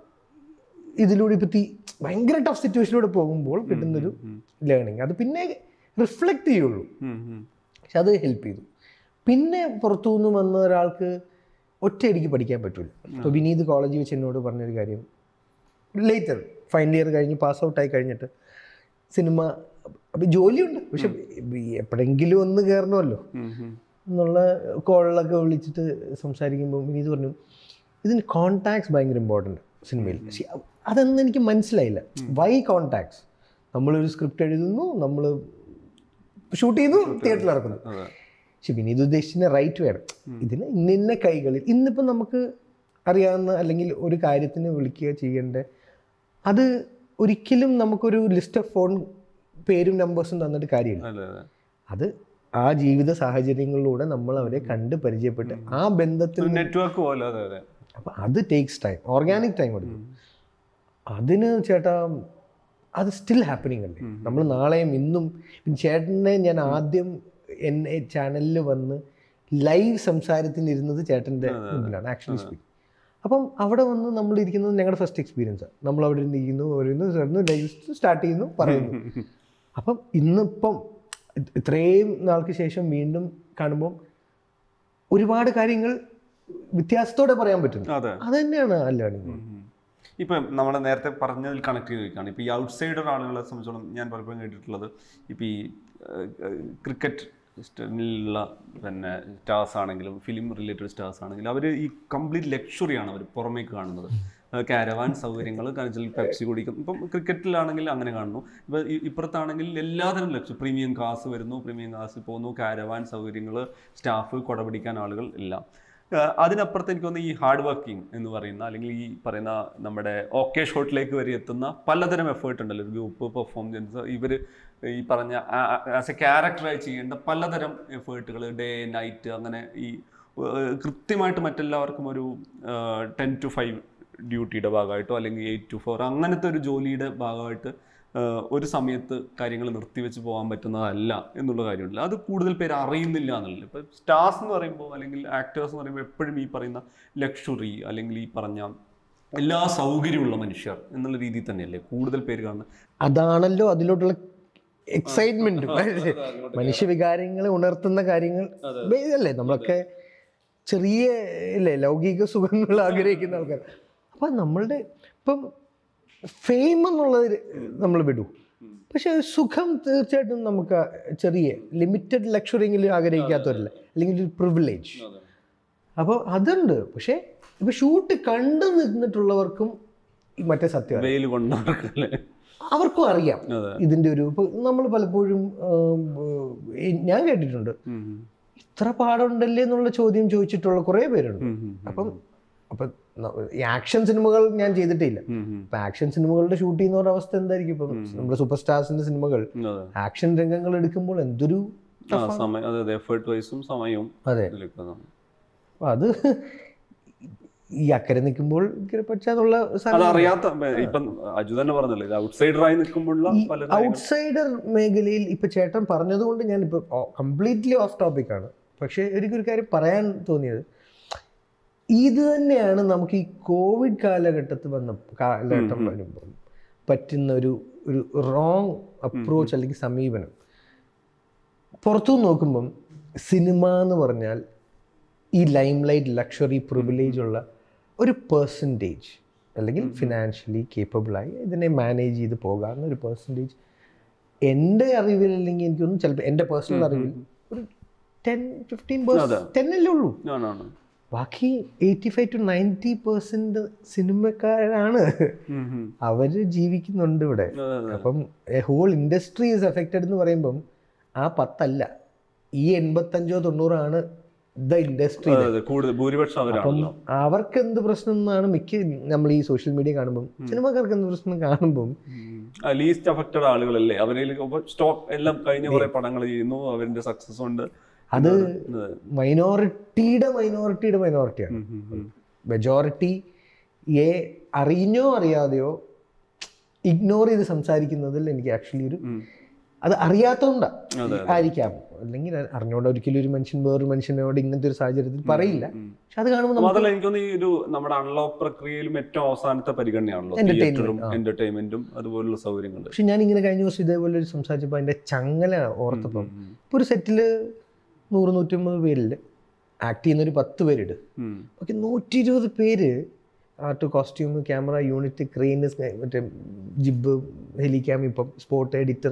ഇതിലൂടെ ഇപ്പം തീ ഭയങ്കര ടഫ് സിറ്റുവേഷനിലൂടെ പോകുമ്പോൾ കിട്ടുന്നൊരു ലേണിങ് അത് പിന്നെ റിഫ്ലക്റ്റ് ചെയ്യുള്ളൂ പക്ഷെ അത് ഹെൽപ്പ് ചെയ്തു പിന്നെ പുറത്തുനിന്ന് വന്ന ഒരാൾക്ക് ഒറ്റയടിക്ക് പഠിക്കാൻ പറ്റില്ല ഇപ്പോൾ വിനീത് കോളേജിൽ വെച്ച് എന്നോട് പറഞ്ഞൊരു കാര്യം ലേറ്റർ ഫൈനൽ ഇയർ കഴിഞ്ഞ് പാസ് ഔട്ടായി കഴിഞ്ഞിട്ട് സിനിമ അപ്പം ജോലിയുണ്ട് പക്ഷെ എപ്പോഴെങ്കിലും ഒന്ന് കയറണമല്ലോ എന്നുള്ള കോളിലൊക്കെ വിളിച്ചിട്ട് സംസാരിക്കുമ്പോൾ വിനീത് പറഞ്ഞു ഇതിന് കോണ്ടാക്ട്സ് ഭയങ്കര ഇമ്പോർട്ടൻ്റ് സിനിമയിൽ പക്ഷേ അതൊന്നും എനിക്ക് മനസ്സിലായില്ല വൈ കോണ്ടാക്ട്സ് നമ്മളൊരു സ്ക്രിപ്റ്റ് എഴുതുന്നു നമ്മൾ ഷൂട്ട് ചെയ്യുന്നു തിയേറ്ററിൽ ഇറക്കുന്നു പക്ഷെ വിനീത് ഉദ്ദേശിക്കുന്ന റൈറ്റ് വേണം ഇതിന് ഇന്ന ഇന്ന കൈകളിൽ ഇന്നിപ്പം നമുക്ക് അറിയാവുന്ന അല്ലെങ്കിൽ ഒരു കാര്യത്തിന് വിളിക്കുക ചെയ്യേണ്ട അത് ഒരിക്കലും നമുക്കൊരു ലിസ്റ്റ് ഓഫ് ഫോൺ പേരും നമ്പേഴ്സും തന്നിട്ട് കാര്യമില്ല അതെ അതെ അത് ആ ജീവിത സാഹചര്യങ്ങളിലൂടെ നമ്മൾ അവരെ കണ്ട് പരിചയപ്പെട്ട് ആ ബന്ധത്തിൽ നെറ്റ്വർക്ക് പോലെ അതെ അതെ അപ്പം അത് ടേക്സ് ടൈം ഓർഗാനിക് ടൈം എടുക്കും അതിന് ചേട്ടാ അത് സ്റ്റിൽ ഹാപ്പനിങ് അല്ലേ നമ്മൾ നാളെയും ഇന്നും പിന്നെ ചേട്ടനെ ഞാൻ ആദ്യം എന്നെ ചാനലിൽ വന്ന് ലൈവ് സംസാരത്തിന് ഇരുന്നത് ചേട്ടൻ്റെ മുമ്പിലാണ് ആക്ച്വലി സ്പീക്ക് അപ്പം അവിടെ വന്ന് നമ്മൾ ഇരിക്കുന്നത് ഞങ്ങളുടെ ഫസ്റ്റ് എക്സ്പീരിയൻസാണ് നമ്മൾ അവിടെ ഇരുന്ന് ഇരിക്കുന്നു വരുന്നു ചേർന്ന് ലൈവ് സ്റ്റാർട്ട് ചെയ്യുന്നു പറയുന്നു അപ്പം ഇന്നിപ്പം ഇത് ഇത്രയും നാൾക്ക് ശേഷം വീണ്ടും കാണുമ്പം ഒരുപാട് കാര്യങ്ങൾ വ്യത്യാസത്തോടെ പറയാൻ പറ്റുന്നു അതെ അത് തന്നെയാണ് ആ ലേണിംഗ് ഇപ്പം നമ്മൾ നേരത്തെ പറഞ്ഞതിൽ കണക്ട് ചെയ്ത് വെക്കുകയാണ് ഇപ്പോൾ ഈ ഔട്ട്സൈഡർ ആളുകളെ സംബന്ധിച്ചോളം ഞാൻ പലപ്പോഴും കേട്ടിട്ടുള്ളത് ഇപ്പോൾ ഈ ക്രിക്കറ്റ് ിലുള്ള പിന്നെ സ്റ്റാർസ് ആണെങ്കിലും ഫിലിം റിലേറ്റഡ് സ്റ്റാർസ് ആണെങ്കിലും അവർ ഈ കംപ്ലീറ്റ് ലക്ഷറിയാണ് അവർ പുറമേക്ക് കാണുന്നത് കാരവാൻ സൗകര്യങ്ങൾ കാണിച്ചാൽ പെപ്സി കുടിക്കും ഇപ്പം ക്രിക്കറ്റിലാണെങ്കിൽ അങ്ങനെ കാണുന്നു ഇപ്പം ഈ- ഇപ്പുറത്താണെങ്കിൽ എല്ലാതരം ലക്ഷ്യം പ്രീമിയം കാസ് വരുന്നു പ്രീമിയം കാസ് പോകുന്നു കാരവാൻ സൗകര്യങ്ങൾ സ്റ്റാഫ് കുട പിടിക്കാൻ ആളുകൾ എല്ലാം ആഹ് അതിനപ്പുറത്ത് എനിക്ക് തോന്നുന്നു ഈ ഹാർഡ് വർക്കിംഗ് എന്ന് പറയുന്ന അല്ലെങ്കിൽ ഈ പറയുന്ന നമ്മുടെ ഓക്കെ ഷോട്ടിലേക്ക് വരെ എത്തുന്ന പലതരം എഫേർട്ട് ഉണ്ടല്ലോ ഒരു ഗ്രൂപ്പ് പെർഫോമൻസ് ഇവർ ഈ പറഞ്ഞ ആസ് എ ക്യാരക്ടറായി ചെയ്യേണ്ട പലതരം എഫേർട്ടുകൾ ഡേ നൈറ്റ് അങ്ങനെ ഈ ആഹ് കൃത്യമായിട്ട് മറ്റെല്ലാവർക്കും ഒരു ടെൻ ടു ഫൈവ് ഡ്യൂട്ടിയുടെ ഭാഗമായിട്ടോ അല്ലെങ്കിൽ എയ്റ്റ് ടു ഫോർ അങ്ങനത്തെ ഒരു ജോലിയുടെ ഭാഗമായിട്ട് ആഹ് ഒരു സമയത്ത് കാര്യങ്ങൾ നിർത്തിവെച്ച് പോകാൻ പറ്റുന്നതല്ല എന്നുള്ള കാര്യമുണ്ടല്ലോ അത് കൂടുതൽ പേര് അറിയുന്നില്ല എന്നുള്ളത് ഇപ്പം സ്റ്റാർസ് എന്ന് പറയുമ്പോൾ അല്ലെങ്കിൽ ആക്ടേഴ്സ് എന്ന് പറയുമ്പോൾ എപ്പോഴും ഈ പറയുന്ന ലക്ഷറി അല്ലെങ്കിൽ ഈ പറഞ്ഞ എല്ലാ സൗകര്യമുള്ള മനുഷ്യർ എന്നുള്ള രീതിയിൽ തന്നെയല്ലേ കൂടുതൽ പേര് കാണുന്നത് അതാണല്ലോ അതിലോട്ടുള്ള എക്സൈറ്റ്മെന്റ് മനുഷ്യവികാരങ്ങളെ ഉണർത്തുന്ന കാര്യങ്ങൾ അല്ലേ നമ്മളൊക്കെ ചെറിയ അല്ലേ ലൗകിക സുഖങ്ങൾ ആഗ്രഹിക്കുന്ന ആൾക്കാർ അപ്പം നമ്മളുടെ ഇപ്പം ഫെയിം എന്നുള്ളത് നമ്മൾ വിടൂ പക്ഷെ സുഖം തീർച്ചയായിട്ടും നമുക്ക് ചെറിയ ലിമിറ്റഡ് ലക്ഷറിയെങ്കിലും ആഗ്രഹിക്കാത്തവരല്ല അല്ലെങ്കിൽ ഒരു പ്രിവിലേജ് അപ്പോൾ അതുണ്ട് പക്ഷേ ഇപ്പം ഷൂട്ട് കണ്ടു നിന്നിട്ടുള്ളവർക്കും ഈ മറ്റേ സത്യം വെയിൽ കൊണ്ടവർക്കല്ലേ അവർക്കും അറിയാം അതെ. ഇതിൻ്റെ ഒരു ഇപ്പൊ നമ്മൾ പലപ്പോഴും ആം, ഏ, ഞാൻ കേട്ടിട്ടുണ്ട് ഇത്ര പാടുണ്ടല്ലേ എന്നുള്ള ചോദ്യം ചോദിച്ചിട്ടുള്ള കുറേ പേരുണ്ട് അപ്പം അപ്പം ന- ഈ ആക്ഷൻ സിനിമകൾ ഞാൻ ചെയ്തിട്ടില്ല ഇപ്പൊ ആക്ഷൻ സിനിമകളുടെ ഷൂട്ട് ചെയ്യുന്ന ഒരു അവസ്ഥ എന്തായിരിക്കും ഇപ്പം നമ്മുടെ സൂപ്പർ സ്റ്റാർസിന്റെ സിനിമകൾ അതെ ആക്ഷൻ രംഗങ്ങൾ എടുക്കുമ്പോൾ എന്തൊരു ആ സമയം അതെ അതെ എഫേർട്ട് വൈസും സമയവും അതെ ഇതിലൊക്കെ അതാണ്. അപ്പൊ അത് ഈ അക്കരെ നിൽക്കുമ്പോൾ ഇക്കരെ പറ്റാതുള്ള അത് അറിയാത്ത ഇപ്പം അജു തന്നെ പറഞ്ഞല്ലോ ഇത് ഔട്ട്സൈഡറായി നിൽക്കുമ്പോഴുള്ള പല ഔട്ട്സൈഡർ മേഖലയിൽ ഇപ്പൊ ചേട്ടൻ പറഞ്ഞതുകൊണ്ട് ഞാൻ ഇപ്പൊ കംപ്ലീറ്റ്ലി ഓഫ് ടോപ്പിക് ആണ് പക്ഷേ എനിക്കൊരു കാര്യം പറയാൻ തോന്നിയത് ഇത് തന്നെയാണ് നമുക്ക് ഈ കോവിഡ് കാലഘട്ടത്തിൽ വന്ന കാലഘട്ടം വരുമ്പോൾ പറ്റുന്ന ഒരു ഒരു റോങ് അപ്രോച്ച് അല്ലെങ്കിൽ സമീപനം പുറത്തുനിന്ന് നോക്കുമ്പം സിനിമ എന്ന് പറഞ്ഞാൽ ഈ ലൈം ലൈറ്റ് ലക്ഷറി പ്രിവിലേജ് ഉള്ള ഒരു പെർസെൻറ്റേജ് അല്ലെങ്കിൽ ഫിനാൻഷ്യലി കേപ്പബിളായി ഇതിനെ മാനേജ് ചെയ്ത് പോകാവുന്ന ഒരു പെർസെൻറ്റേജ് എൻ്റെ അറിവിൽ അല്ലെങ്കിൽ എനിക്കൊന്നും ചിലപ്പോൾ എൻ്റെ പേഴ്സണൽ അറിവിൽ ഒരു ടെൻ ഫിഫ്റ്റീൻ പെർസെൻറ്റ് ടെൻ അല്ലേ ഉള്ളൂ ആണാണ് ബാക്കി eighty five to ninety percent സിനിമക്കാരാണ് ഉം, ഉം. അവര് ജീവിക്കുന്നുണ്ട് ഇവിടെ അതെ, അതെ. അപ്പം ഹോൾ ഇൻഡസ്ട്രി ഈസ് എഫക്റ്റഡ് എന്ന് പറയുമ്പം ആ പത്തല്ല ഈ എൺപത്തഞ്ചോ തൊണ്ണൂറാണ് ദ ഇൻഡസ്ട്രി അതെ, അതെ. കൂടുതൽ ഭൂരിപക്ഷം അവരാണല്ലോ അവർക്ക് എന്ത് പ്രശ്നം എന്നാണ് മിക്ക നമ്മൾ ഈ സോഷ്യൽ മീഡിയ കാണുമ്പം സിനിമക്കാർക്ക് എന്ത് പ്രശ്നം കാണുമ്പം ലീസ്റ്റ് അഫക്റ്റഡ് ആളുകളല്ലേ അവരിൽ സ്റ്റോപ്പ് എല്ലാം കഴിഞ്ഞ കുറെ പടങ്ങൾ ചെയ്യുന്നു അവരുടെ സക്സസ് ഉണ്ട് അത് അതെ. മൈനോറിറ്റിയുടെ മൈനോറിറ്റിയുടെ മൈനോറിറ്റിയാണ് ഉം, ഉം, ഉം. മെജോറിറ്റി എ അറിഞ്ഞോ അറിയാതെയോ ഇഗ്നോർ ചെയ്ത് സംസാരിക്കുന്നതിൽ എനിക്ക് ആക്ച്വലി ഒരു ഉം. അത് അറിയാത്തതുകൊണ്ടാ അതെ, ആയിരിക്കാം അല്ലെങ്കിൽ അറിഞ്ഞോണ്ട് ഒരിക്കലും ഒരു മനുഷ്യൻ വേറൊരു മനുഷ്യനോട് ഇങ്ങനത്തെ ഒരു സാഹചര്യത്തിൽ പറയില്ല പക്ഷെ അത് കാണുമ്പോൾ നമുക്ക് മാത്രമല്ല എനിക്കൊന്ന് ഈ ഒരു നമ്മുടെ അൺലോക്ക് പ്രക്രിയയിലും ഏറ്റവും അവസാനത്തെ പരിഗണനയാണല്ലോ തിയേറ്ററും എന്റർടൈൻമെന്റും അതുപോലുള്ള സൗകര്യങ്ങൾ പക്ഷെ ഞാൻ ഇങ്ങനെ കഴിഞ്ഞ ദിവസം ഇതേപോലെ ഒരു സംസാരിച്ചപ്പോൾ അതിന്റെ ചങ്ങല ഓർത്തപ്പം ഇപ്പോൾ ഒരു സെറ്റിൽ നൂറ് നൂറ്റമ്പത് പേരിൽ ആക്ട് ചെയ്യുന്ന ഒരു പത്ത് പേരിട് ഓക്കെ നൂറ്റി ഇരുപത് പേര് art costume camera unit crane മറ്റേ ജിബ് ഹെലിക്യാം ഇപ്പം സ്പോട്ട് എഡിറ്റർ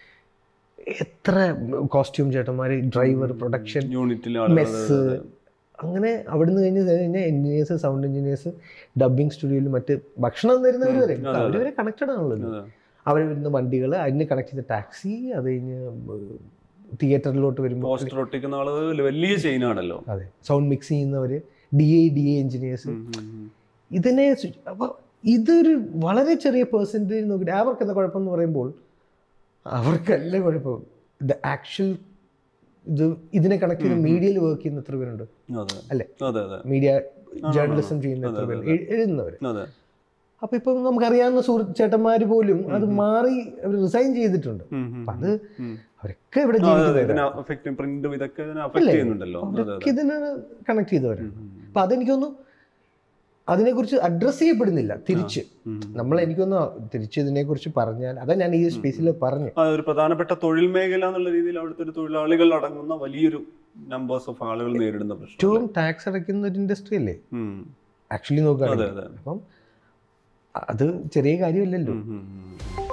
എത്ര കോസ്റ്റ്യൂം ചേട്ടന്മാർ ഡ്രൈവർ പ്രൊഡക്ഷൻ യൂണിറ്റിലെ മെസ്സ് അങ്ങനെ അവിടുന്ന് കഴിഞ്ഞ് കഴിഞ്ഞാൽ എഞ്ചിനീയേഴ്സ് സൗണ്ട് എഞ്ചിനീയേഴ്സ് ഡബിങ് സ്റ്റുഡിയോയിൽ മറ്റ് ഭക്ഷണം തരുന്നവർ വരെ അവർ വരെ കണക്റ്റഡ് ആണല്ലോ അവർ വരുന്ന വണ്ടികൾ അതിന് കണക്ട് ചെയ്ത ടാക്സി അത് കഴിഞ്ഞ് തിയേറ്ററിലോട്ട് വരുമ്പോൾ പോസ്റ്റർ ഒട്ടിക്കുന്ന ആളുകൾ വലിയ ചെയിനാണല്ലോ അതെ സൗണ്ട് മിക്സ് ചെയ്യുന്നവർ D A D A engineers ഇതിനെ സു- അപ്പൊ ഇതൊരു വളരെ ചെറിയ പെർസെൻറ്റേജ് നോക്കിയിട്ട് അവർക്ക് എന്താ കുഴപ്പം എന്ന് പറയുമ്പോൾ അവർക്കല്ല കുഴപ്പം ദ ആക്ച്വൽ ഇത് ഇതിനെ കണക്ട് ചെയ്ത് മീഡിയയിൽ വർക്ക് ചെയ്യുന്ന എത്ര പേരുണ്ട് അതെ അല്ലേ? അതെ അതെ മീഡിയ ജേർണലിസം ചെയ്യുന്ന എത്ര പേര് എഴുതുന്നവർ അതെ അപ്പൊ ഇപ്പം നമുക്കറിയാവുന്ന സുഹൃത്ത് ചേട്ടന്മാർ പോലും അത് മാറി അവർ റിസൈൻ ചെയ്തിട്ടുണ്ട് ഉം, ഉം, അപ്പൊ അത് ഉം. അവരൊക്കെ ഇവിടെ അതെ, അതെ. ജീവിക്കുന്നത് ഇതിനെ അഫക്റ്റ് പ്രിന്റും ഇതൊക്കെ ഇതിനെ അഫക്ട് ചെയ്യുന്നുണ്ടല്ലോ അതെ അവരൊക്കെ ഇതിനാണ് കണക്ട് ചെയ്തവരാണ് അപ്പൊ അതെനിക്കൊന്നു അതിനെക്കുറിച്ച് അഡ്രസ്സ് ചെയ്യപ്പെടുന്നില്ല തിരിച്ച് ഉം. നമ്മൾ എനിക്കൊന്ന് തിരിച്ച് ഇതിനെക്കുറിച്ച് പറഞ്ഞാൽ അതാ ഞാൻ ഈ സ്പേസിൽ പറഞ്ഞു ആ, ഒരു പ്രധാനപ്പെട്ട തൊഴിൽ മേഖല എന്നുള്ള രീതിയിൽ അവിടുത്തെ ഒരു തൊഴിലാളികൾ അടങ്ങുന്ന വലിയൊരു നമ്പേഴ്സ് ഓഫ് ആളുകൾ നേരിടുന്ന പ്രശ്നം ഏറ്റവും ടാക്സ് അടയ്ക്കുന്ന ഒരു ഇൻഡസ്ട്രി അല്ലേ ഉം. ആക്ച്വലി നോക്കുകയാണെങ്കിൽ അതെ അതെ അപ്പം അത് ചെറിയ കാര്യമല്ലല്ലോ ഉം, ഉം, ഉം.